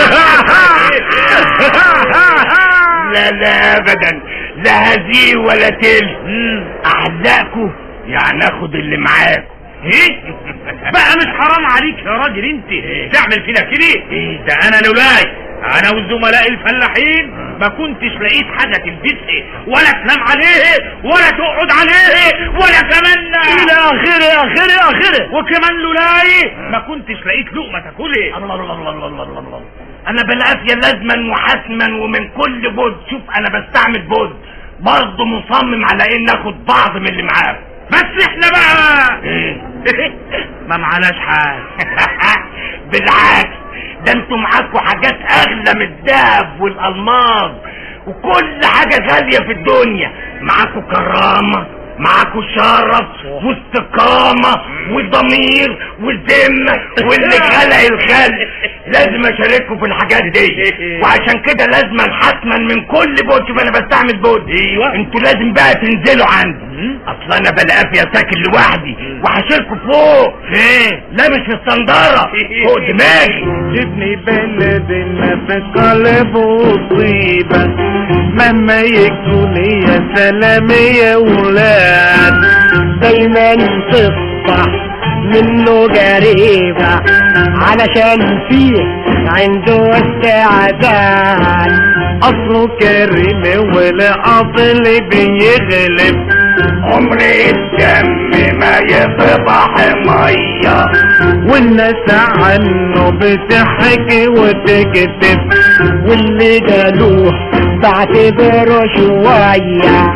لا لا ابدا لا هزيه ولا تل اعلقكوا يعني اخد اللي معاكوا ايه بقى مش حرام عليك يا راجل انت تعمل كده كده إيه؟ ده انا لولاي انا وزملائي الفلاحين ما كنتش لقيت حاجه تلبسها ولا تنام عليه ولا تقعد عليه ولا كمان الى اخره اخره اخره وكمان لولاي ما كنتش لقيت لقمه تاكلها الله الله الله الله الله الله الله انا بالعافيه لازما وحتما ومن كل بود شوف انا بستعمل بود برضه مصمم على ان اخد بعض من اللي معاه بس احنا بقى إيه؟ ما معناش حاجه بالعكس ده انتوا معاكوا حاجات اغلى من الذهب والالماظ وكل حاجه غاليه في الدنيا معاكوا كرامه معاكوا شرف واستقامة وضمير وذمة واللي خلق الخلق لازم اشارككم في الحاجات دي وعشان كده لازم حتما من كل بوت شوف انا بستعمل بوت ايوه. انتوا لازم بقى تنزلوا عندي اصل انا بالعافية ساكن لوحدي وهشيلكوا فوق فين لا مش في الصندارة فوق دماغي ابني بلدنا في قلب مصيبة مهما يكون يا سلام يا ولاد دايما تصبح منه قريبة علشان فيه عنده استعداد اصله كريم ولا اصل بيغلب عمري الدم ما يصبح ميه والناس عنه بتحكي وتكتب واللي قالوه بعتبره شوية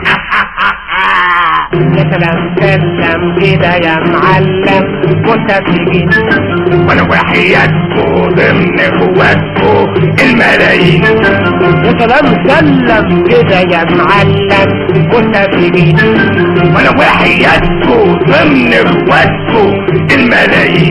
يا سلام سلم كده يا معلم وانت بتجي وانا وحياتكو ضمن قواتكو الملايين يا سلام سلم كده يا معلم وانت بتجي وانا وحياتكو ضمن قواتكو الملايين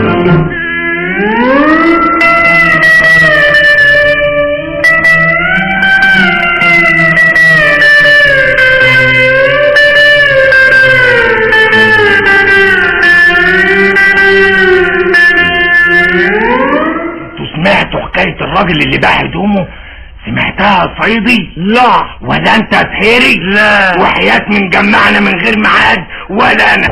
انتوا سمعتوا حكاية الراجل اللي باع هدومه سمعتها يا صيدي لا ولا انت تحيري لا. وحياة من جمعنا من غير ميعاد ولا انا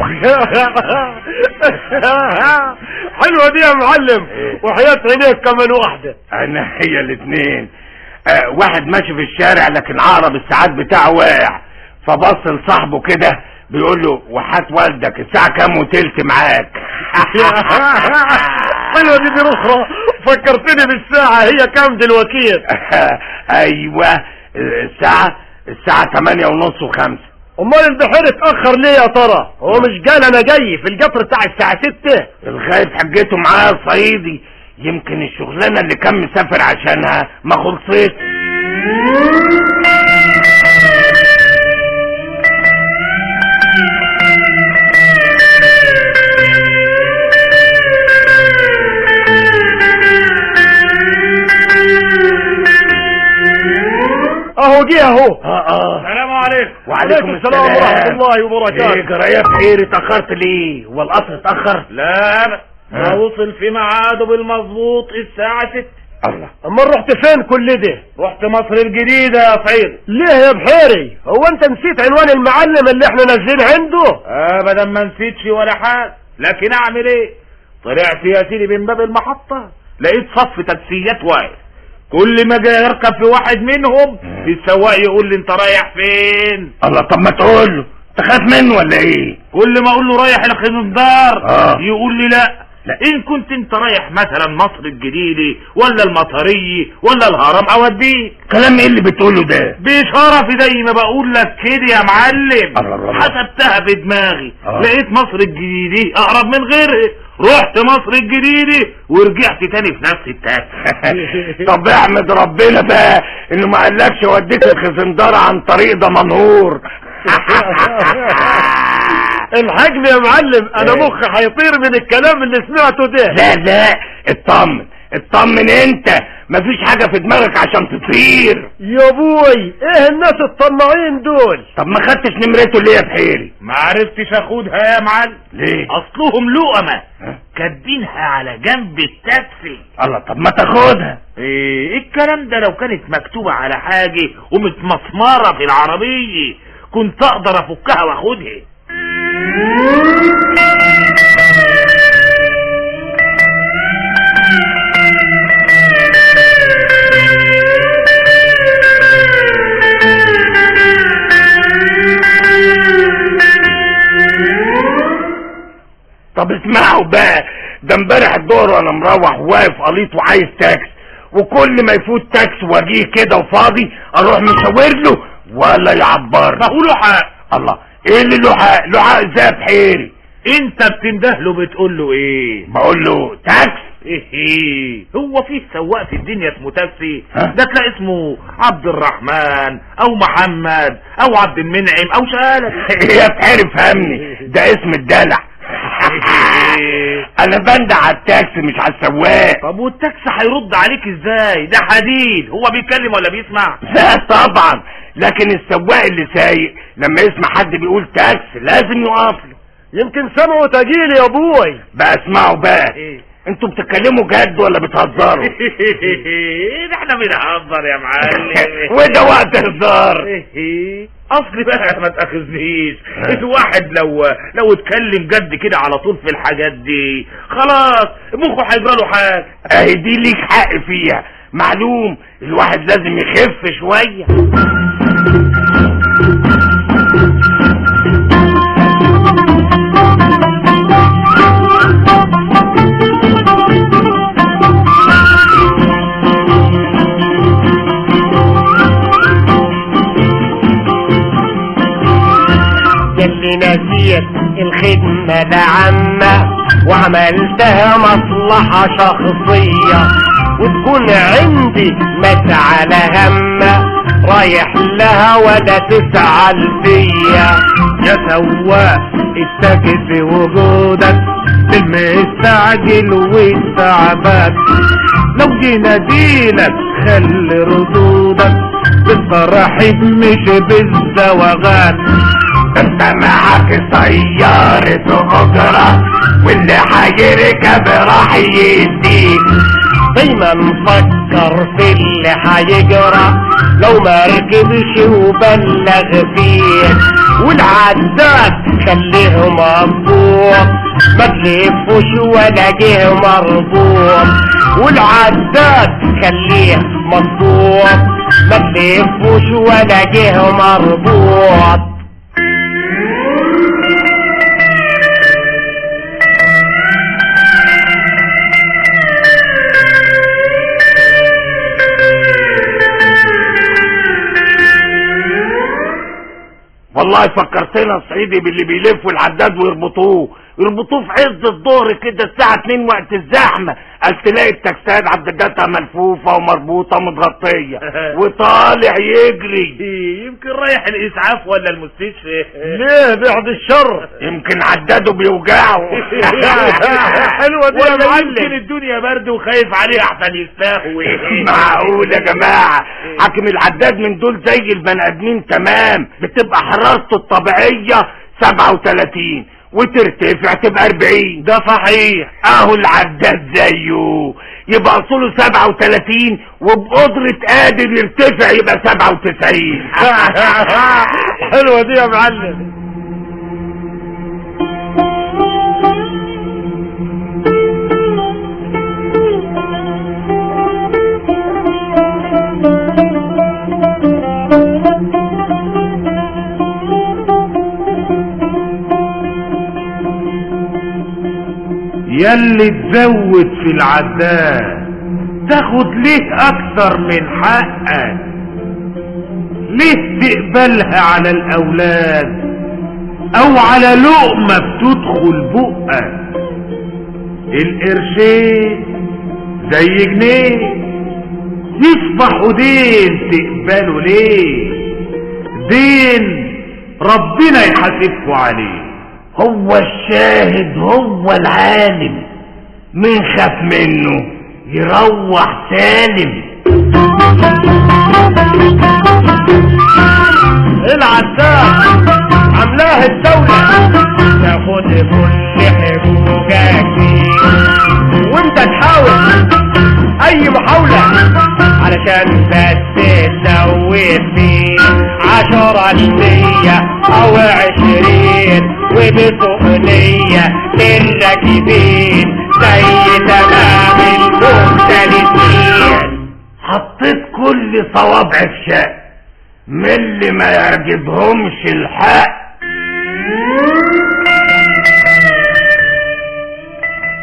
حلوة دي يا معلم وحياة عينيك كمان واحدة انا هي الاثنين آه واحد ماشي في الشارع لكن عقرب الساعات بتاعه واقع فبص لصاحبه كده بيقول له وحات والدك الساعة كام وتلت معاك حلوة دي دي اخرى فكرتني بالساعة هي كام دلوقتي ايوه الساعة الساعة تمانية ونص وخمسة امال البحير اتأخر ليه يا ترى هو مش قال انا جاي في القطر بتاع الساعة ستة الغايب حجته معاه يا صعيدي يمكن الشغلانة اللي كان مسافر عشانها ما خلصتش اهو جه اهو اه اه السلام عليكم وعليكم السلام ورحمة الله وبركاته ايه جرايه بخير اتاخرت ليه هو القطر اتاخر لا أبدا. ها؟ ما وصل في ميعاده بالمظبوط الساعة 6 الله اما رحت فين كل ده رحت مصر الجديدة يا سعيد ليه يا بحيري هو انت نسيت عنوان المعلم اللي احنا نازلين عنده ابدا ما نسيتش ولا حاجة لكن اعمل ايه طلعت يا سيدي من باب المحطة لقيت صف تاكسيات واقف كل ما جاي اركب في واحد منهم السواق يقول لي انت رايح فين الله طب ما تقول له تخاف منه ولا ايه كل ما اقول له رايح الخنزدار آه. يقول لي لا لا ان كنت انت رايح مثلا مصر الجديدة ولا المطرية ولا الهرم اوديك كلام ايه اللي بتقوله ده بشرفي زي ما بقول لك كده يا معلم الله الله الله. حسبتها بدماغي آه. لقيت مصر الجديدة اقرب من غيرها رحت مصر الجديدة ورجعت تاني في نفس التاكسي طب احمد ربنا بقى انه ما قالكش وديك الخزندار عن طريق دمنهور الحجم يا معلم انا إيه. مخي هيطير من الكلام اللي سمعته ده لا لا اطمن اطمن انت مفيش حاجة في دماغك عشان تطير يا بوي ايه الناس الطماعين دول طب ما خدتش نمرته ليه يا بحيري ما عرفتش اخدها يا معلم ليه اصلهم لقمة ها؟ كاتبينها على جنب التاكسي الله طب ما تاخدها ايه الكلام ده لو كانت مكتوبة على حاجة ومتمسمرة في العربية كنت اقدر افكها واخدها ده امبارح الظهر وانا مروح واقف قليط وعايز تاكس وكل ما يفوت تاكس واجيه كده وفاضي اروح مشاور له ولا يعبر بقوله حق الله ايه اللي له حق له حق ازاي يا بحيري انت بتنده له بتقول له ايه بقول له تاكس ايه هو في سواق في الدنيا اسمه تاكسي ها؟ ده تلاقي اسمه عبد الرحمن او محمد او عبد المنعم او شالك يا بحيري فهمني ده اسم الدلع انا بندع على التاكسي مش على السواق طب والتاكسي هيرد عليك ازاي ده حديد هو بيتكلم ولا بيسمع لا طبعا لكن السواق اللي سايق لما يسمع حد بيقول تاكسي لازم يقف له يمكن سمعوا تجيلي يا ابوي بقى اسمعوا بقى إيه؟ انتوا بتتكلموا جد ولا بتهزروا احنا بنهزر يا معلم وده وقت هزار ايه اصل بقى ما تاخذنيش ها. الواحد لو لو اتكلم جد كده على طول في الحاجات دي خلاص مخه هيجرى له حاجه اهي دي ليك حق فيها معلوم الواحد لازم يخف شوية يلي نسيت الخدمة لعامة وعملتها مصلحة شخصية وتكون عندي مسعى همة رايح لها ولا تسعى فيا يا سواق اتكت وجودك بالمستعجل والتعبان لو جينا دينك خلي ردودك بالترحيب مش بالزوغان انت معاك سيارة اجرة واللي هيركب راح يديك دايما نفكر في اللي هيجرى لو ما ركبش وبلغ فيه والعداد خليه مظبوط ما تلفوش ولا جه مربوط والعداد خليه مظبوط ما تلفوش ولا جه مربوط والله فكرتنا صعيدي باللي بيلفوا العداد ويربطوه يربطوه في عز الظهر كده الساعة 2 وقت الزحمة قال تلاقي التاكسات عداداتها ملفوفة ومربوطة ومتغطية وطالع يجري يمكن رايح الاسعاف ولا المستشفى ليه بعد الشر يمكن عداده بيوجعه حلوة دي يا ولا معلم. يمكن الدنيا برد وخايف عليه احسن يستهوي معقول يا جماعة حاكم العداد من دول زي البني ادمين تمام بتبقى حرارته الطبيعية 37 وترتفع تبقى 40 ده صحيح اهو العداد زيه يبقى اصله 37 وبقدرة قادر يرتفع يبقى 97 حلوة دي يا معلم يلي تزود في العداد تاخد ليه اكتر من حقك ليه تقبلها على الاولاد او على لقمة بتدخل بقك القرشين زي جنيه يصبحوا دين تقبلوا ليه دين ربنا يحاسبكوا عليه هو الشاهد هو العالم مين خاف منه يروح سالم العداد عاملاها الدولة تاخد كل حقوقك فيه وانت تحاول اي محاولة علشان بس تسوي فيه عشرة المية او عشرين وبسؤنية للراكبين زي تمام المختلفين حطيت كل صوابع في شق من اللي ما يعجبهمش الحق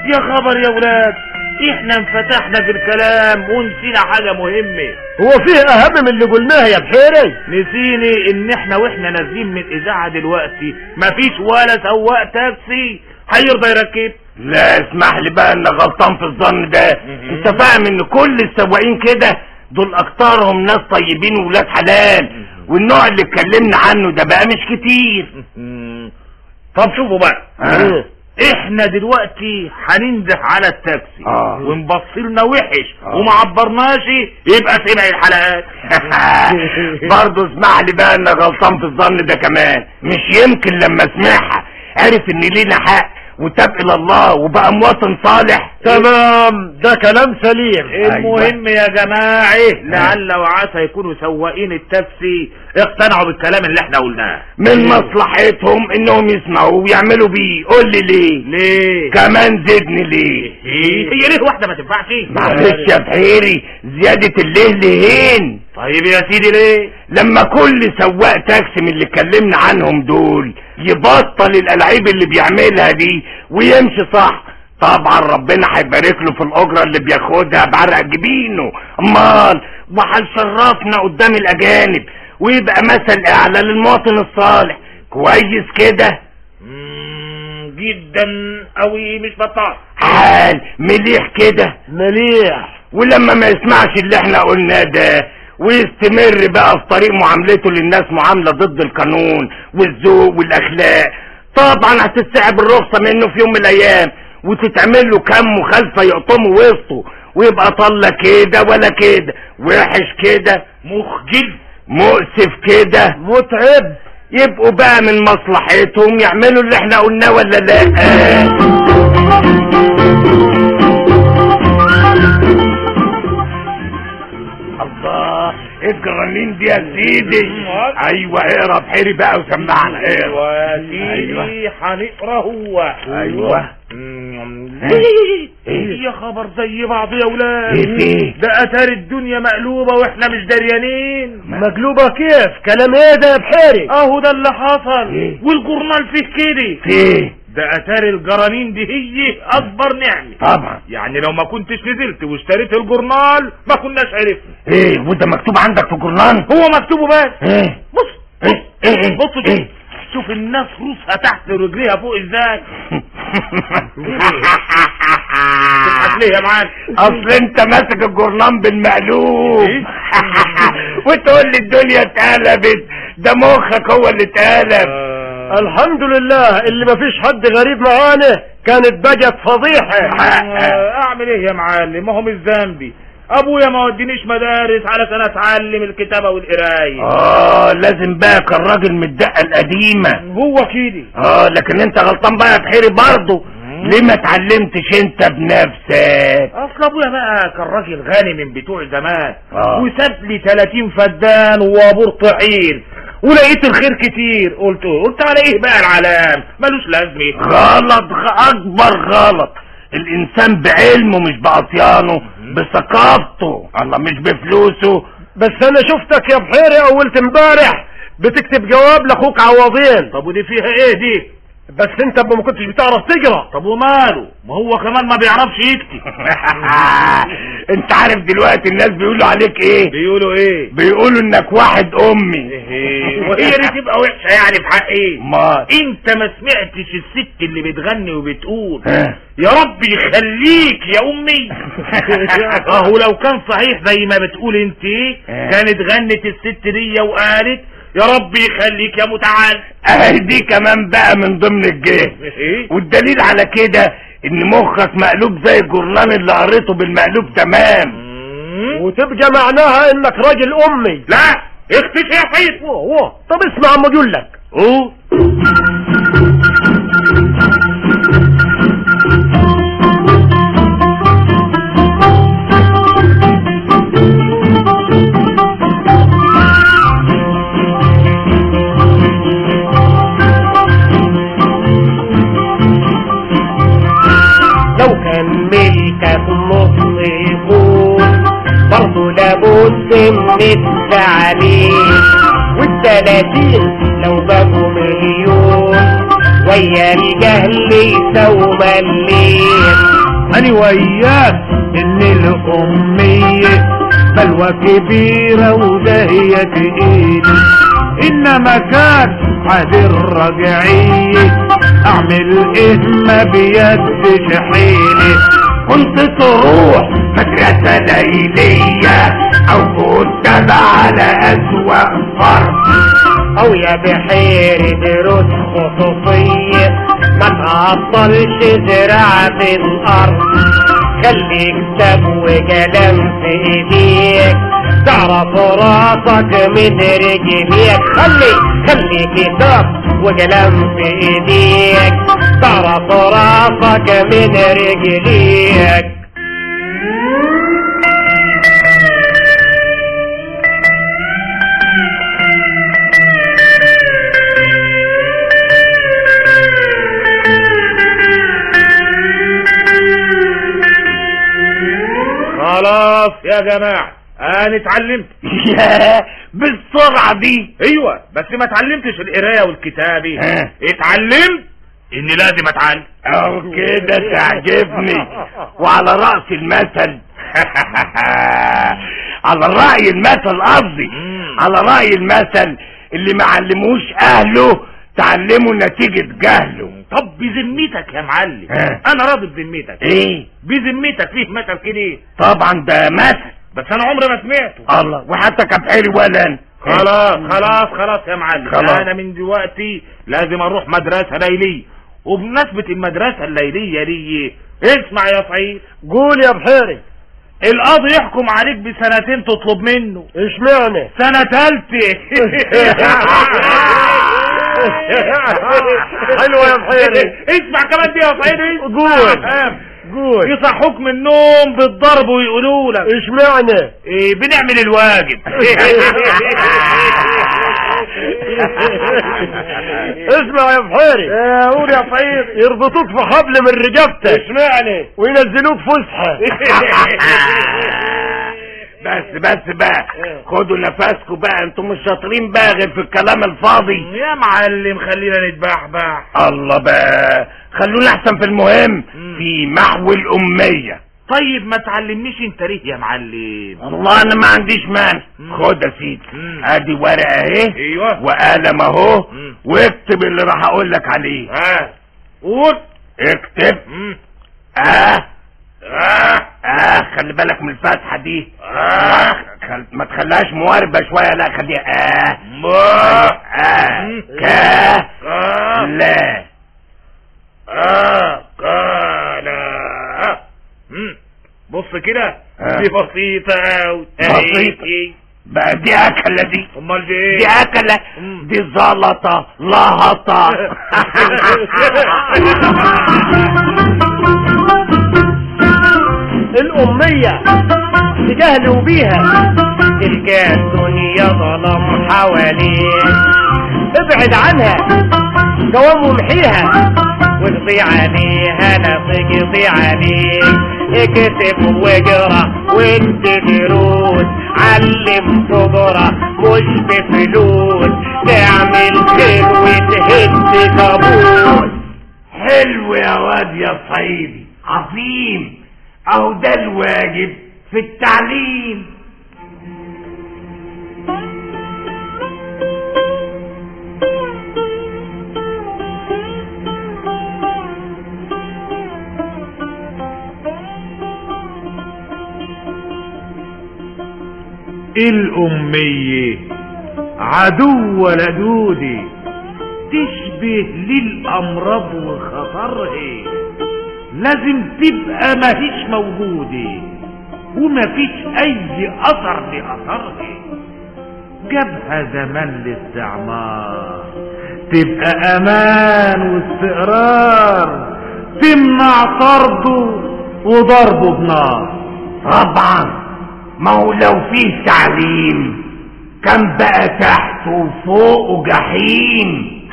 يا خبر يا ولاد احنا انفتحنا في الكلام ونسينا حاجة مهمة هو فيه اهم من اللي قلناه يا بحيري نسيني ان احنا واحنا نازلين من الاذاعة دلوقتي مفيش ولا سواق تاكسي هيرضى يركب لا اسمح لي بقى انك غلطان في الظن ده انت فاهم ان كل السواقين كده دول اكترهم ناس طيبين وولاد حلال والنوع اللي اتكلمنا عنه ده بقى مش كتير طب شوفوا بقى آه. احنا دلوقتي هننده على التاكسي آه. ونبص لنا وحش آه. وما عبرناش يبقى سمع الحلقات برضه اسمح لي بقى انك غلطان في الظن ده كمان مش يمكن لما سمعها عرف ان لينا حق وتاب الى الله وبقى مواطن صالح تمام ده كلام سليم المهم يا جماعة لعل وعسى يكونوا سواقين التاكسي اقتنعوا بالكلام اللي احنا قلناه من مصلحتهم انهم يسمعوا ويعملوا بيه قول لي ليه ليه كمان زدني ليه هي ليه واحدة ما تنفعش معلش يا بحيري زيادة الليه لهين طيب يا سيدي ليه لما كل سواق تاكسي من اللي اتكلمنا عنهم دول يبطل الالعاب اللي بيعملها دي ويمشي صح طبعا ربنا هيبارك له في الاجره اللي بياخدها بعرق جبينه امال وهيشرفنا قدام الاجانب ويبقى مثل اعلى للمواطن الصالح كويس كده مم، جدا قوي مش بطال حال مليح كده مليح ولما ما يسمعش اللي احنا قلناه ده ويستمر بقى في طريق معاملته للناس معاملة ضد القانون والذوق والاخلاق طبعا هتستعب الرخصة منه في يوم من الايام وتتعمل له كم مخالفة يقطمه وسطه ويبقى طلة كده ولا كده وحش كده مخجل مؤسف كده متعب يبقوا بقى من مصلحتهم يعملوا اللي احنا قلناه ولا لا الله ايه الجرانين دي يا سيدي أمال. ايوه اقرا بحيري بقى وسمعنا اقرا ايوه يا سيدي هنقرا هو ايوه مم. ايه ايه يا خبر زي بعض يا ولاد ايه فيه ده اتار الدنيا مقلوبة واحنا مش دريانين مقلوبة كيف كلام ايه ده يا بحيري اهو ده اللي حصل إيه؟ والجورنال فيه كده فيه ده اتار الجرانين دي هي اكبر نعمة طبعا يعني لو ما كنتش نزلت واشتريت الجورنال ما كناش عرفنا ايه وده مكتوب عندك في الجرنان هو مكتوبه بس ايه بص ايه ايه ايه بص ايه شوف شوف الناس روسها تحت رجليها فوق ازاي تضحك ليه يا معلم اصل انت ماسك الجرنان بالمقلوب إيه؟ وتقول لي الدنيا اتقلبت ده مخك هو اللي اتقلب الحمد لله اللي مفيش حد غريب معانا كانت بقت فضيحة آه، اعمل ايه يا معلم ما هو مش ذنبي ابويا ما ودينيش مدارس علشان اتعلم الكتابة والقراية اه لازم بقى كان راجل من الدقه القديمه هو كده اه لكن انت غلطان بقى يا بحيري برضه ليه ما اتعلمتش انت بنفسك اصل ابويا بقى كان راجل غني من بتوع زمان آه. وساب لي 30 فدان وابور طحين ولقيت الخير كتير قلت قلت على ايه بقى العلام ملوش لازمه غلط غ- اكبر غلط الانسان بعلمه مش بعصيانه بثقافته الله مش بفلوسه بس انا شفتك يا بحيري اولت امبارح بتكتب جواب لاخوك عوضين طب ودي فيها ايه دي بس انت ما كنتش بتعرف تقرا طب وماله ما هو كمان ما بيعرفش يكتب انت عارف دلوقتي الناس بيقولوا عليك ايه بيقولوا ايه بيقولوا انك واحد امي إيه، وهي دي تبقى وحشه يعني في حق ايه ما انت ما سمعتش الست اللي بتغني وبتقول ها. يا رب يخليك يا امي اهو لو كان صحيح زي ما بتقول انت اه. كانت غنت الست دي وقالت يا رب يخليك يا متعال اهي دي كمان بقى من ضمن الجهل ايه والدليل على كده ان مخك مقلوب زي الجرنان اللي قريته بالمقلوب تمام مم. وتبقى معناها انك راجل امي لا اختفي يا حيط واه واه طب اسمع عم اقول لك اوه لو كان ملكك نص يكون برضه لابد من التعليم والتلاتين لو بقوا مليون ويا الجهل يسوى الليل أنا وياك إن الأمية بلوى كبيرة ودهية تقيلة إنما كان عاد الرجعية أعمل إيه ما بيد شحيلة كنت تروح مدرسة ليلية او كنت على اسوأ فرد او يا بحير دروس خصوصية ما تعطلش زراعة الارض خليك كتاب وقلم في ايديك تعرف راسك من رجليك خلي خلي كتاب وقلم في ايديك تعرف راسك من رجليك خلاص يا جماعة أنا اتعلمت ياه بالسرعة دي ايوه بس ما اتعلمتش القرايه والكتابه ها. اتعلمت اني لازم اتعلم او كده تعجبني وعلى رأس المثل على رأي المثل قصدي مم. على رأي المثل اللي ما علموش اهله تعلموا نتيجة جهله طب بذمتك يا معلم ها. انا راضي بذمتك ايه بذمتك فيه مثل كده طبعا ده مثل بس انا عمري ما سمعته الله وحتى كبحيري ولا أنا. خلاص خلاص خلاص يا معلم خلاص. انا من دلوقتي لازم اروح مدرسه ليليه وبمناسبه المدرسه الليليه دي اسمع يا سعيد قول يا بحيري القاضي يحكم عليك بسنتين تطلب منه اشمعنى سنه تالتة حلوة يا بحيري اسمع كمان دي يا سعيد قول. قول يصحوك من النوم بالضرب ويقولوا لك اشمعنى إيه بنعمل الواجب اسمع يا بحيري قول يا سعيد يربطوك في حبل من رجبتك اشمعنى وينزلوك فسحة بس بس بقى خدوا نفسكم بقى انتوا مش شاطرين بقى غير في الكلام الفاضي يا معلم خلينا نتبحبح الله بقى خلونا احسن في المهم مم. في محو الامية طيب ما تعلمنيش انت ليه يا معلم والله انا ما عنديش مانع مم. خد يا سيدي مم. ادي ورقة اهي ايوه وقلم اهو مم. واكتب اللي راح اقول لك عليه ها قول اكتب مم. اه اه اه خلي بالك من الفتحة دي آه. خل... ما تخليهاش مواربة شوية لا خليها اه ما اه مم. كا آه. لا آه قال آه. مم. بص كده آه. دي بسيطة أوي بسيطة. إيه. بقى دي اكلة دي أمال دي إيه؟ دي اكلة مم. دي زلطة لهطة الأمية تجاهلوا بيها تلقى الدنيا ظلم حواليك ابعد عنها دوام ومحيها واقضي عليها لا تقضي عليك اكتب واقرا وانت دروس علم صبرة مش بفلوس تعمل خير وتهد كابوس حلو يا واد يا صعيدي عظيم اهو ده الواجب في التعليم الأمية عدو لدودي تشبه للأمراض وخطرها لازم تبقى ماهيش موجودة ومفيش أي أثر لأثرها جابها زمان للاستعمار تبقى أمان واستقرار تمنع طرده وضربه بنار طبعا ما هو لو فيه تعليم كان بقى تحت وفوق جحيم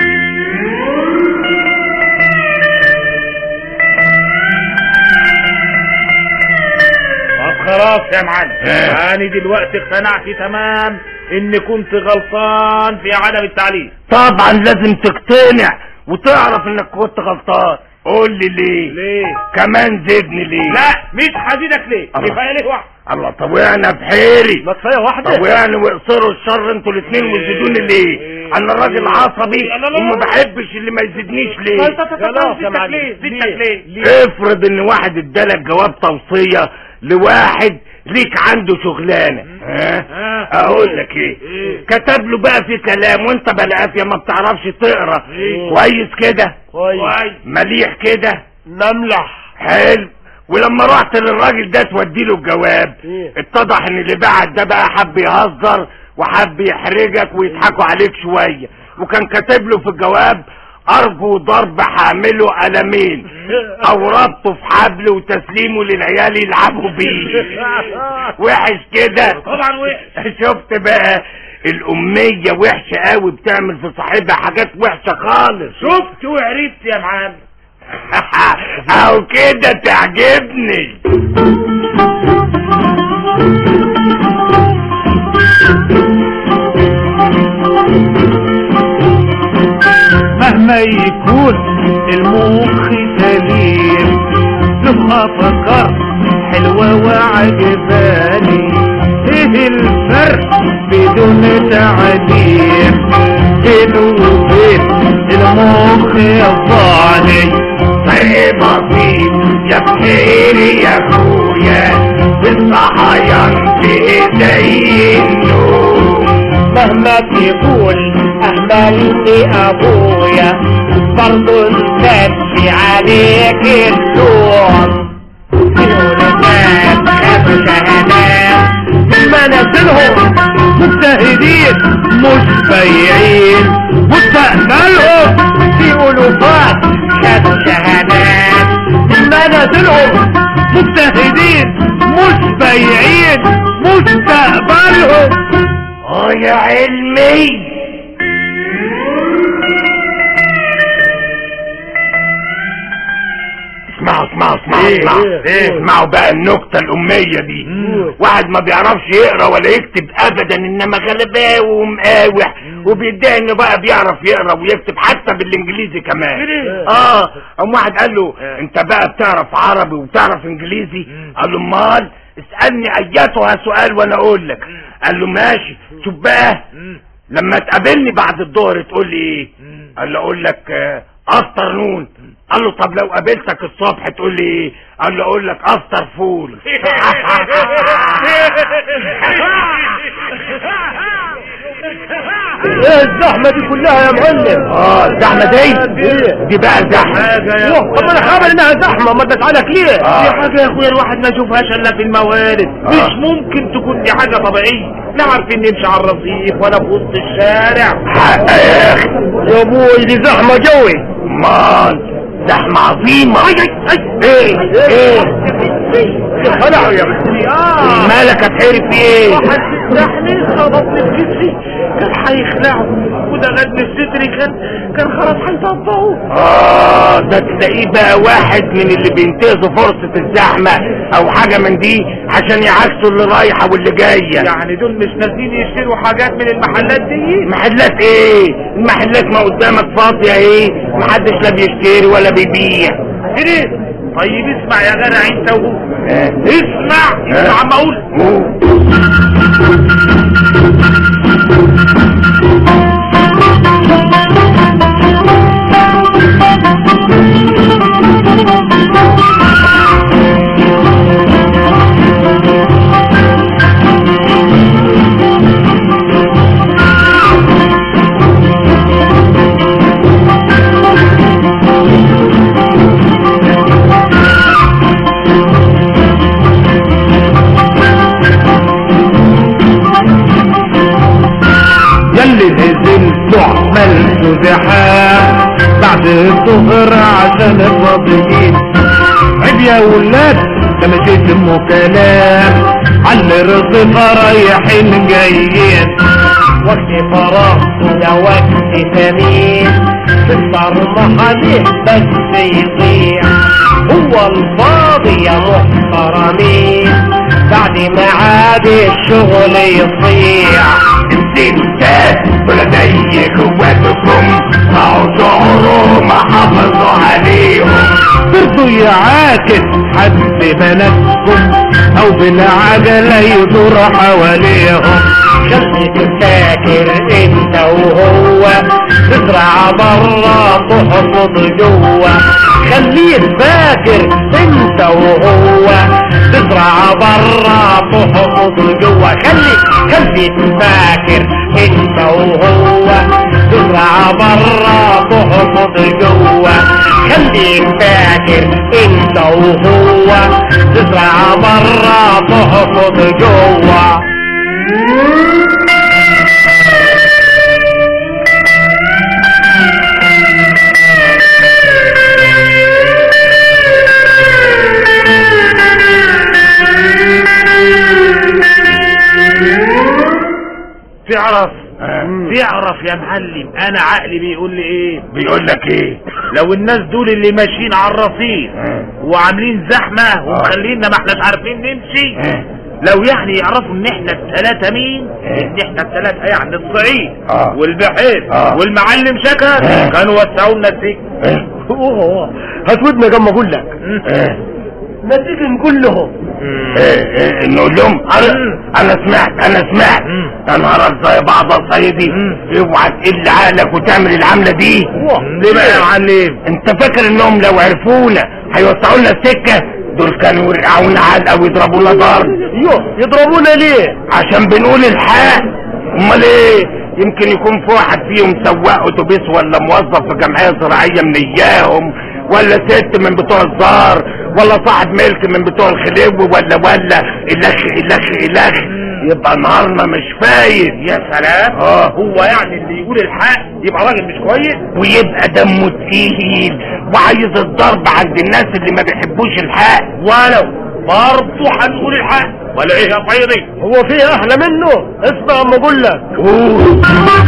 طب خلاص يا معلم اه. انا دلوقتي اقتنعت تمام اني كنت غلطان في عدم التعليم طبعا لازم تقتنع وتعرف انك كنت غلطان قول لي ليه ليه كمان زدني ليه لا مش هزيدك ليه الله. كفايه ليه واحد الله طب وانا بحيري ما كفايه واحده طب يعني واقصروا الشر انتوا الاثنين وزدوني ليه انا راجل عصبي لا، لا، لا. وما بحبش اللي ما يزيدنيش ليه خلاص يا زدتك معلم. ليه زدتك ليه؟ ليه افرض ان واحد ادالك جواب توصية لواحد ليك عنده شغلانة ها ها. اقول لك ايه إيه؟ كتب له بقى في كلام وانت بالعافية ما بتعرفش تقرا إيه؟ كويس كده كويس كويس مليح كده نملح حلو ولما رحت للراجل ده تودي له الجواب إيه؟ اتضح ان اللي بعت ده بقى حب يهزر وحب يحرجك ويضحكوا عليك شوية وكان كاتب له في الجواب ارجو ضرب حامله قلمين او ربطه في حبل وتسليمه للعيال يلعبوا بيه وحش كده طبعا وحش شفت بقى الامية وحشة قوي بتعمل في صاحبها حاجات وحشة خالص شفت وعرفت يا معلم او كده تعجبني مهما يكون المخ سليم له افكار حلوة وعجباني ايه الفرق بدون تعليم بينه وبين المخ الظالم طيب بسيط يا بخيري يا اخويا بالصحيان في ايدي النور مهما تقول اهملني ابويا برضو نسلي عليك اللوم ولدان خافوا شهادات منازلهم مجتهدين مش بايعين مستقبلهم في الوفات خافوا شهادات منازلهم مجتهدين مش بايعين مستقبلهم اه يا علمي اسمعوا اسمعوا اسمعوا إيه، اسمعوا إيه، إيه، اسمعوا بقى النكتة الأمية دي واحد ما بيعرفش يقرا ولا يكتب أبدا إنما غلباوي ومقاوح وبيدعي إنه بقى بيعرف يقرا ويكتب حتى بالإنجليزي كمان اه قام واحد قال له أنت بقى بتعرف عربي وبتعرف إنجليزي قال له أمال اسألني أيتها سؤال وأنا أقول لك قال له ماشي شوف بقى لما تقابلني بعد الظهر تقول لي ايه قال له اقول لك افطر نون قال له طب لو قابلتك الصبح تقول لي ايه قال له اقول لك افطر فول ايه الزحمه دي كلها يا معلم اه الزحمه دي دي بقى زحمه أوه، طب انا خابر انها زحمه ما ادت عليك ليه آه. دي حاجة يا اخويا الواحد ما يشوفهاش الا في الموارد مش ممكن تكون دي حاجة طبيعية لا عارفين نمشي على الرصيف ولا في وسط الشارع حق يا اخي يا ابوي دي زحمه جوي مال زحمه عظيمه ايه ايه خلعوا يا ابني مالك هتحرق في ايه واحد سحني خبطني في جسري كان هيخلعه وده غدني في صدري كان كان خلاص هيطبقه اه ده تلاقيه بقى واحد من اللي بينتهزوا فرصة الزحمة او حاجة من دي عشان يعكسوا اللي رايحة واللي جاية يعني دول مش نازلين يشتروا حاجات من المحلات دي محلات ايه المحلات ما قدامك فاضية ايه محدش لا بيشتري ولا بيبيع كده طيب اسمع يا جدع انت وهو اه. اسمع اسمع عم اقول أوه. يلي نزلت عملت زحام بعد الظهر عشان الفاضيين عيب يا ولاد ده مشيت ام كلام على الرصيف رايحين جايين وقت فراغ ده وقت ثمين تتصرمح عليه بس يضيع هو الفاضي يا محترمين بعد ما عاد الشغل يضيع انت دول زي اخواتكم اهو شعورهم ما حافظوا عليهم برضو يعاكس حد بناتكم او بالعجلة يدور حواليهم خليك فاكر انت وهو تزرع برا تحفظ جوا خليك فاكر انت وهو تزرع برا تحفظ جوا خليك خليك فاكر انت وهو تزرع برا تحفظ جوا خليك فاكر انت وهو تزرع برا تحفظ جوا تعرف آه. تعرف يا معلم انا عقلي بيقول لي ايه بيقول لك ايه لو الناس دول اللي ماشيين على الرصيف آه. وعاملين زحمة ومخلينا ما احناش عارفين نمشي آه. لو يعني يعرفوا ان احنا الثلاثة مين آه. ان احنا الثلاثة يعني الصعيد آه. والبحير آه. والمعلم شكر آه. كانوا وسعوا لنا السكة آه. اوه هات ودنك اما اقول لك آه. ما تيجي نقول لهم ايه ايه نقول لهم انا انا سمعت انا سمعت مم. يا نهارك زي بعض يا صعيدي مم. اوعى تقل عقلك وتعمل العمله دي ليه بقى يا معلم انت فاكر انهم لو عرفونا هيوسعوا لنا السكه دول كانوا يرقعونا علقه ويضربونا ضرب يوه يضربونا ليه عشان بنقول الحق امال ايه يمكن يكون في واحد فيهم سواق اتوبيس ولا موظف في جمعيه زراعيه من اياهم ولا ست من بتوع الزار ولا صاحب ملك من بتوع الخليو ولا ولا الخ الخ الخ يبقى نهارنا مش فايت يا سلام اه هو يعني اللي يقول الحق يبقى راجل مش كويس ويبقى دمه تقيل وعايز الضرب عند الناس اللي ما بيحبوش الحق ولو برضه هنقول الحق ولا ايه يا صعيدي هو في احلى منه اسمع اما اقول لك قول.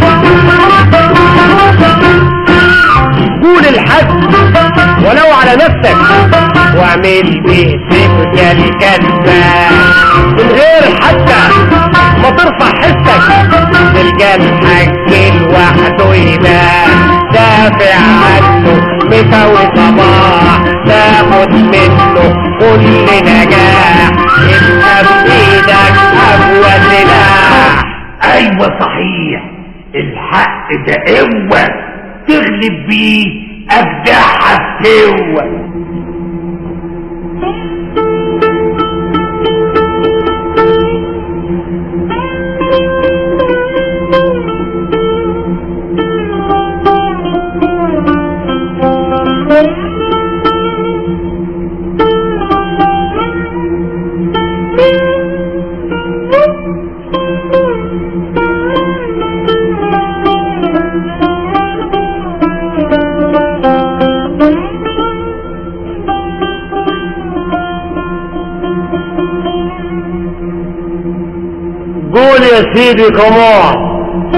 قول الحق ولو على نفسك واعمل باسمك الكذاب من غير حتى ما ترفع حسك تلقى الحق لوحده يبان دافع عنه مساوي صباح تاخد منه كل نجاح انت بايدك اقوى سلاح ايوه صحيح الحق ده قوة تغلب بيه ابداع السوى قول يا سيدي كمان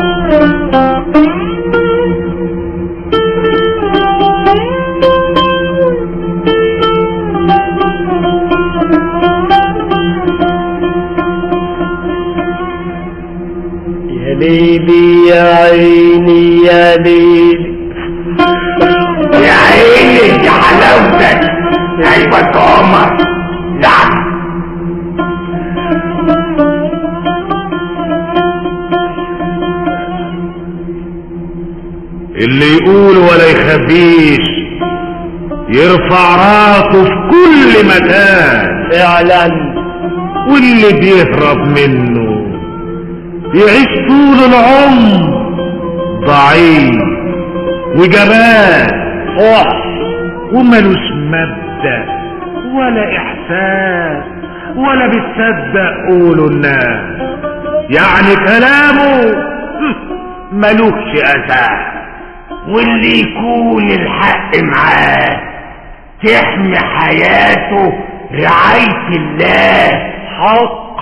يا ليلي يا عيني يا ليلي يا عيني يا حلاوتك ايوه عمر نعم اللي يقول ولا يخبيش يرفع راسه في كل مكان فعلا واللي بيهرب منه يعيش طول العمر ضعيف وجبان صح وملوش مبدأ ولا إحساس ولا بتصدق قولوا الناس يعني كلامه ملوش أساس واللي يكون الحق معاه تحمي حياته رعاية الله حق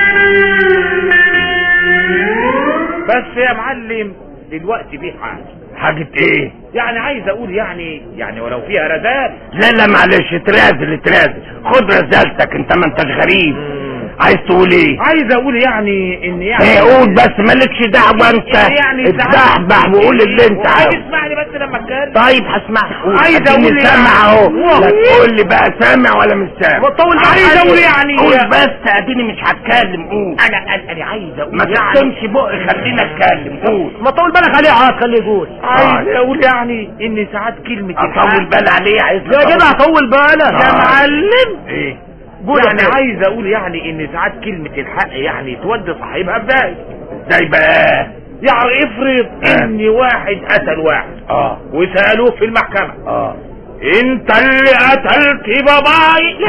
بس يا معلم دلوقتي في حاجة حاجة ايه يعني عايز اقول يعني يعني ولو فيها رذال لا لا معلش اترازل اترازل خد رزالتك انت ما انتش غريب عايز تقول ايه عايز اقول يعني ان يعني ايه قول بس مالكش دعوة انت يعني اتبعبع وقول اللي انت عايز عاوزه اسمعني بس لما اتكلم طيب هسمعك قول. عايز اديني أقول سامع يعني- اهو واو. لا تقول لي بقى سامع ولا مش سامع ما تطول عايز بالك اقول عليه. يعني قول بس اديني مش هتكلم قول انا انا أنا عايز اقول ما يعني تكتمش بقى خلينا اتكلم قول ما تطول بالك عليه عاد خليه يقول عايز اقول يعني ان ساعات كلمة اطول بال عليه عايز يا جدع طول بالك يا آه. معلم ايه قول يعني يا عايز اقول يعني ان ساعات كلمة الحق يعني تودي صاحبها بداية ازاي بقى يعني افرض آه. ان واحد قتل واحد اه وسألوه في المحكمة اه انت اللي قتلت باباي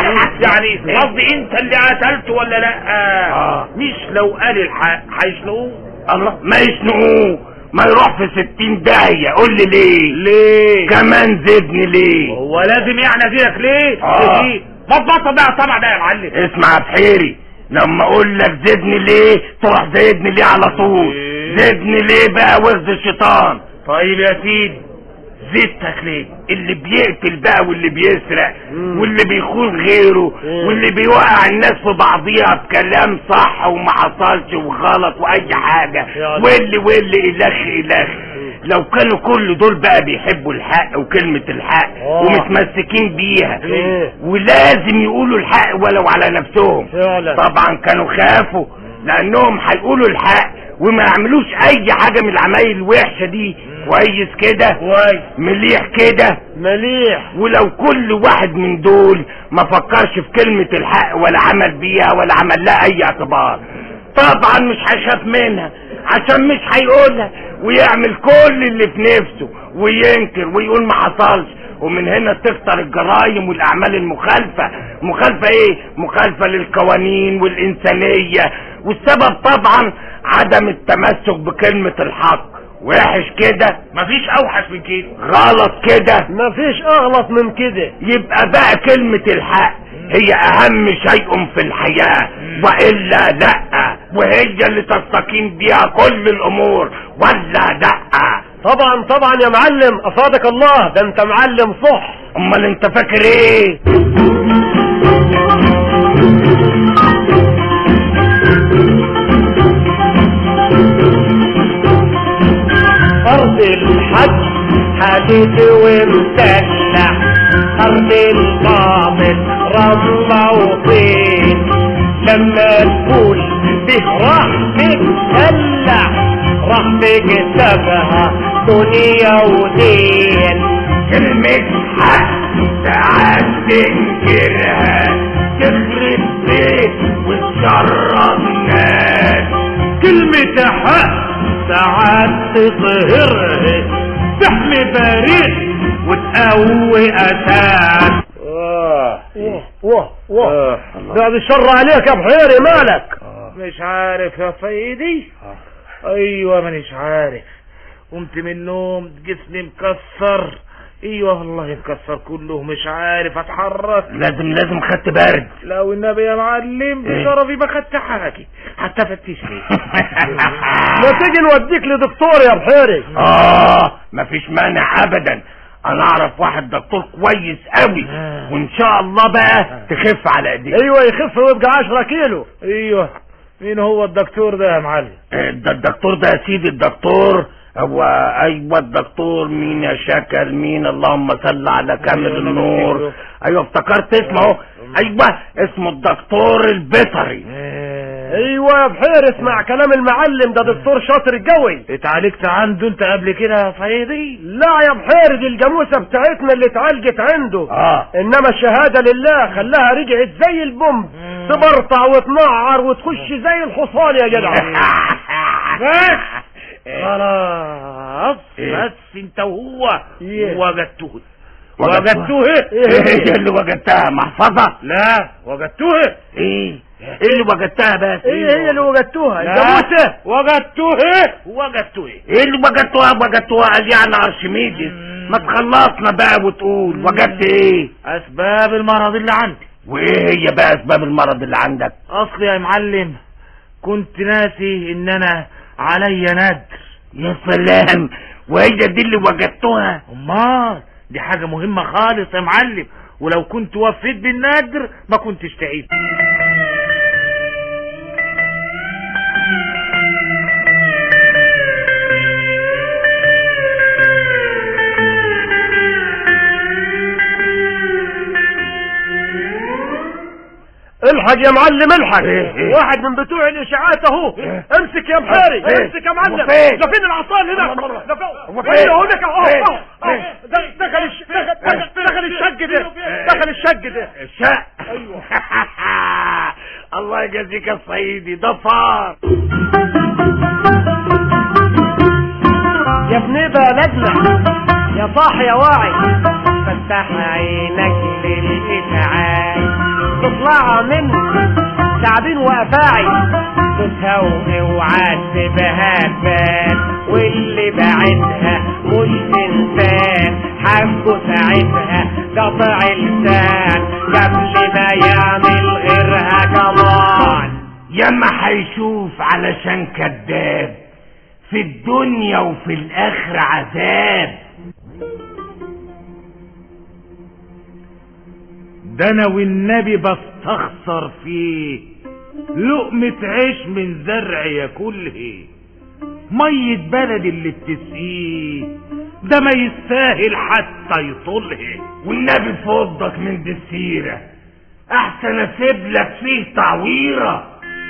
يعني قصدي انت اللي قتلت ولا لا آه. مش لو قال الحق هيشنقوه الله ما يشنقوه ما يروح في ستين داهية قول لي ليه ليه كمان زدني ليه هو لازم يعني ازيدك ليه آه. ليه ما تبطل بقى طبعا ده يا معلم اسمع يا بحيري لما اقول لك زدني ليه تروح زدني ليه على طول إيه؟ زدني ليه بقى وغز الشيطان طيب يا سيدي زدتك ليه اللي بيقتل بقى واللي بيسرق مم. واللي بيخون غيره مم. واللي بيوقع الناس في بعضيها بكلام صح وما حصلش وغلط واي حاجة يعني. واللي واللي الخ الخ لو كانوا كل دول بقى بيحبوا الحق وكلمة الحق آه. ومتمسكين بيها إيه. ولازم يقولوا الحق ولو على نفسهم فعلا طبعا كانوا خافوا لانهم هيقولوا الحق وما يعملوش اي حاجة من العمايل الوحشة دي كويس كده كويس مليح كده مليح ولو كل واحد من دول ما فكرش في كلمة الحق ولا عمل بيها ولا عمل لها اي اعتبار طبعا مش هيخاف منها عشان مش هيقولها ويعمل كل اللي في نفسه وينكر ويقول ما حصلش ومن هنا تكتر الجرائم والاعمال المخالفة مخالفة ايه مخالفة للقوانين والانسانية والسبب طبعا عدم التمسك بكلمة الحق وحش كده مفيش اوحش من كده غلط كده مفيش اغلط من كده يبقى بقى كلمة الحق هي اهم شيء في الحياة والا لا وهي اللي تستقيم بيها كل الامور ولا لا طبعا طبعا يا معلم افادك الله ده انت معلم صح امال انت فاكر ايه أرض الحج حديد ومسلح أرض الباطل رملة وطين لما تقول به راح تتسلح راح تكسبها دنيا ودين كلمة حق ساعات تنكرها تخرب بيت وتشرب ناس كلمة حق ساعات تظهرها تحمي بريء وتقوي اساس واه واه واه بعد الشر عليك يا بحيري مالك مش عارف يا سيدي ايوه مانيش عارف قمت من النوم جسمي مكسر ايوه والله مكسر كله مش عارف اتحرك لازم لازم خدت برد لو النبي يا معلم إيه؟ بشرفي ما خدت حاجه حتى فتشني ما تيجي نوديك لدكتور يا بحيري اه مفيش مانع ابدا انا اعرف واحد دكتور كويس قوي آه. وان شاء الله بقى تخف على ايديه ايوه يخف ويبقى 10 كيلو ايوه مين هو الدكتور ده يا معلم آه، ده الدكتور ده يا سيدي الدكتور هو ايوه الدكتور مين يا شكل مين اللهم صل على كامل أيوة، أنا النور بفتكره. ايوه افتكرت اسمه اهو ايوه اسمه الدكتور البيطري ايوه يا بحيري اسمع كلام المعلم ده دكتور شاطر الجوي اتعالجت عنده انت قبل كده يا سيدي لا يا بحيري دي الجاموسه بتاعتنا اللي اتعالجت عنده اه انما الشهاده لله خلاها رجعت زي البومب مم. تبرطع وتنعر وتخش زي الحصان يا جدع بس خلاص إيه؟ بس انت وهو إيه؟ وجدته وجدتوه؟ وجدتوه ايه اللي وجدتها محفظة لا وجدتوه ايه ايه اللي وجدتها بس ايه هي اللي وجدتوها لا. الجاموسه وجدتوه وجدتوه ايه اللي وجدتوها وجدتوها قال يعني ارشميدس ما تخلصنا بقى وتقول وجدت ايه اسباب المرض اللي عندي وايه هي بقى اسباب المرض اللي عندك اصل يا معلم كنت ناسي ان انا عليا ندر يا سلام وهي دي اللي وجدتها امال دي حاجة مهمة خالص يا معلم ولو كنت وفيت بالنادر ما كنتش تعيد الحق يا معلم الحق إيه، إيه. واحد من بتوع الاشاعات اهو إيه. امسك يا بحيري إيه. امسك يا معلم هو فين؟ ده فين العصا اللي هناك الله الله. ده فين؟ هو فين؟ إيه، هناك اهو فين؟ اهو اهو فين؟ ده- دخل الش- دخل- دخل- دخل الشق ده دخل الشق ده الشق ايوه الله يجازيك يا الصعيدي ده فار يا ابن بلدنا يا صاحي يا واعي فتح عينك للإشعاع تطلع من تعبين وأفاعي تسهو اوعى تسيبها تبان واللي بعدها مش انسان حبه ساعتها قطع لسان قبل ما يعمل غيرها كمان ياما هيشوف علشان كذاب في الدنيا وفي الاخر عذاب ده انا والنبي بستخسر فيه لقمة عيش من زرع ياكله مية بلد اللي بتسقيه ده ما يستاهل حتى يطله والنبي فضك من دي السيرة احسن اسيب لك فيه تعويرة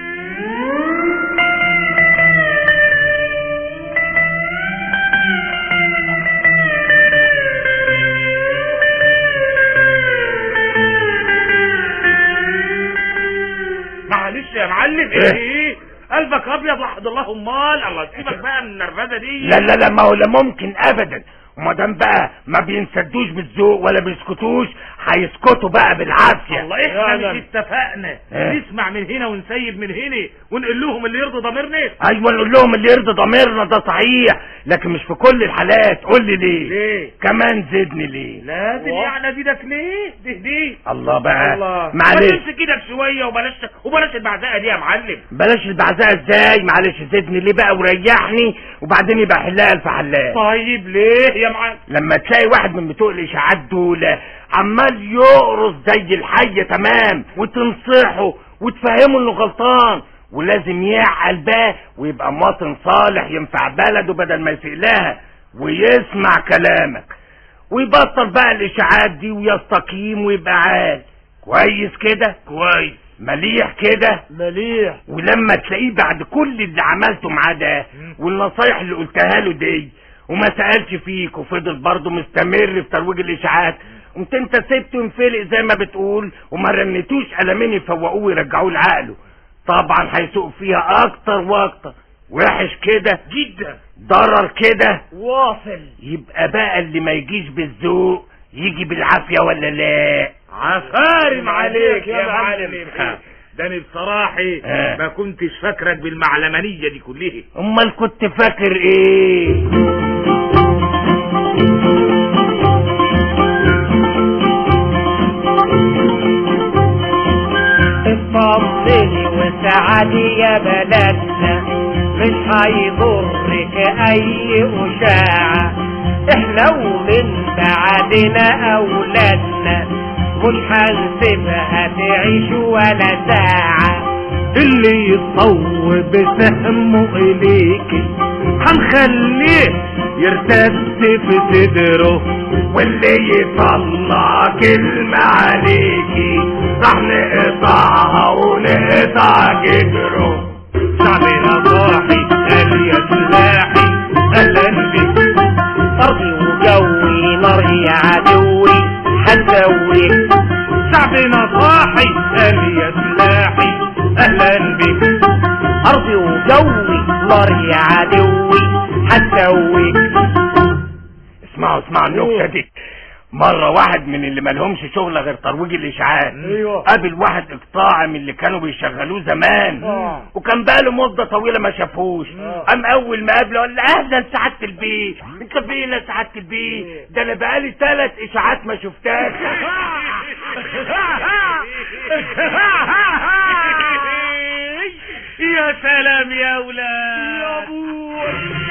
معلش يا معلم إيه؟ ايه قلبك ابيض وحد الله امال الله سيبك بقى من النرفزه دي لا لا لا ما هو لا ممكن ابدا وما دام بقى ما بينسدوش بالذوق ولا بيسكتوش هيسكتوا بقى بالعافيه والله احنا فعلا. مش اتفقنا إيه؟ نسمع من هنا ونسيب من هنا ونقول لهم اللي يرضي ضميرنا ايوه نقول لهم اللي يرضي ضميرنا ده صحيح لكن مش في كل الحالات قول لي ليه ليه كمان زدني ليه لازم الله. يعني ازيدك ليه ده دي الله بقى الله. معلش امسك ايدك شويه وبلاش وبلاش البعزقه دي يا معلم بلاش البعزقه ازاي معلش زدني ليه بقى وريحني وبعدين يبقى حلها الف حلال طيب ليه يا معلم لما تلاقي واحد من بتوع الاشاعات دول عمال يقرص زي الحي تمام وتنصحه وتفهمه انه غلطان ولازم يعقل بقى ويبقى مواطن صالح ينفع بلده بدل ما يسيء لها ويسمع كلامك ويبطل بقى الاشاعات دي ويستقيم ويبقى عال كويس كده كويس مليح كده مليح ولما تلاقيه بعد كل اللي عملته معاه ده والنصايح اللي قلتها له دي وما سألش فيك وفضل برضه مستمر في ترويج الاشاعات قمت انت سبته ينفلق زي ما بتقول وما رنتوش قلمين يفوقوه ويرجعوه لعقله طبعا هيسوق فيها اكتر واكتر وحش كده جدا ضرر كده واصل يبقى بقى اللي ما يجيش بالذوق يجي بالعافية ولا لا عفارم عليك يا يا معلم معلم. ده انا بصراحة آه. ما كنتش فاكرك بالمعلمانية دي كلها امال كنت فاكر ايه اطمني وسعدي يا بلدنا مش هيضرك اي اشاعة احنا ومن بعدنا اولادنا مش هنسيبها تعيش ولا ساعة اللي يصوب سهمه اليك هنخليه يرتد في صدره واللي يطلع كلمة عليكي راح نقطعها ونقطع جدره شعبنا صاحي قال يا سلاحي اهلا بك ارضي وجوي نار يا عدوي هنسويك شعبنا صاحي قال يا سلاحي اهلا بك ارضي وجوي نار يا عدوي هنسويك اسمعوا اسمعوا النكتة دي مرة واحد من اللي مالهمش شغل غير ترويج الإشاعات ايوه قابل واحد إقطاعي من اللي كانوا بيشغلوه زمان آه. وكان بقاله مدة طويلة ما شافوش آه. قام أول ما قابله قال له أهلا سعادة البيه أنت فين يا سعادة البيه ده أنا بقالي ثلاث إشاعات ما شفتهاش يا سلام يا ولاد يا ابوي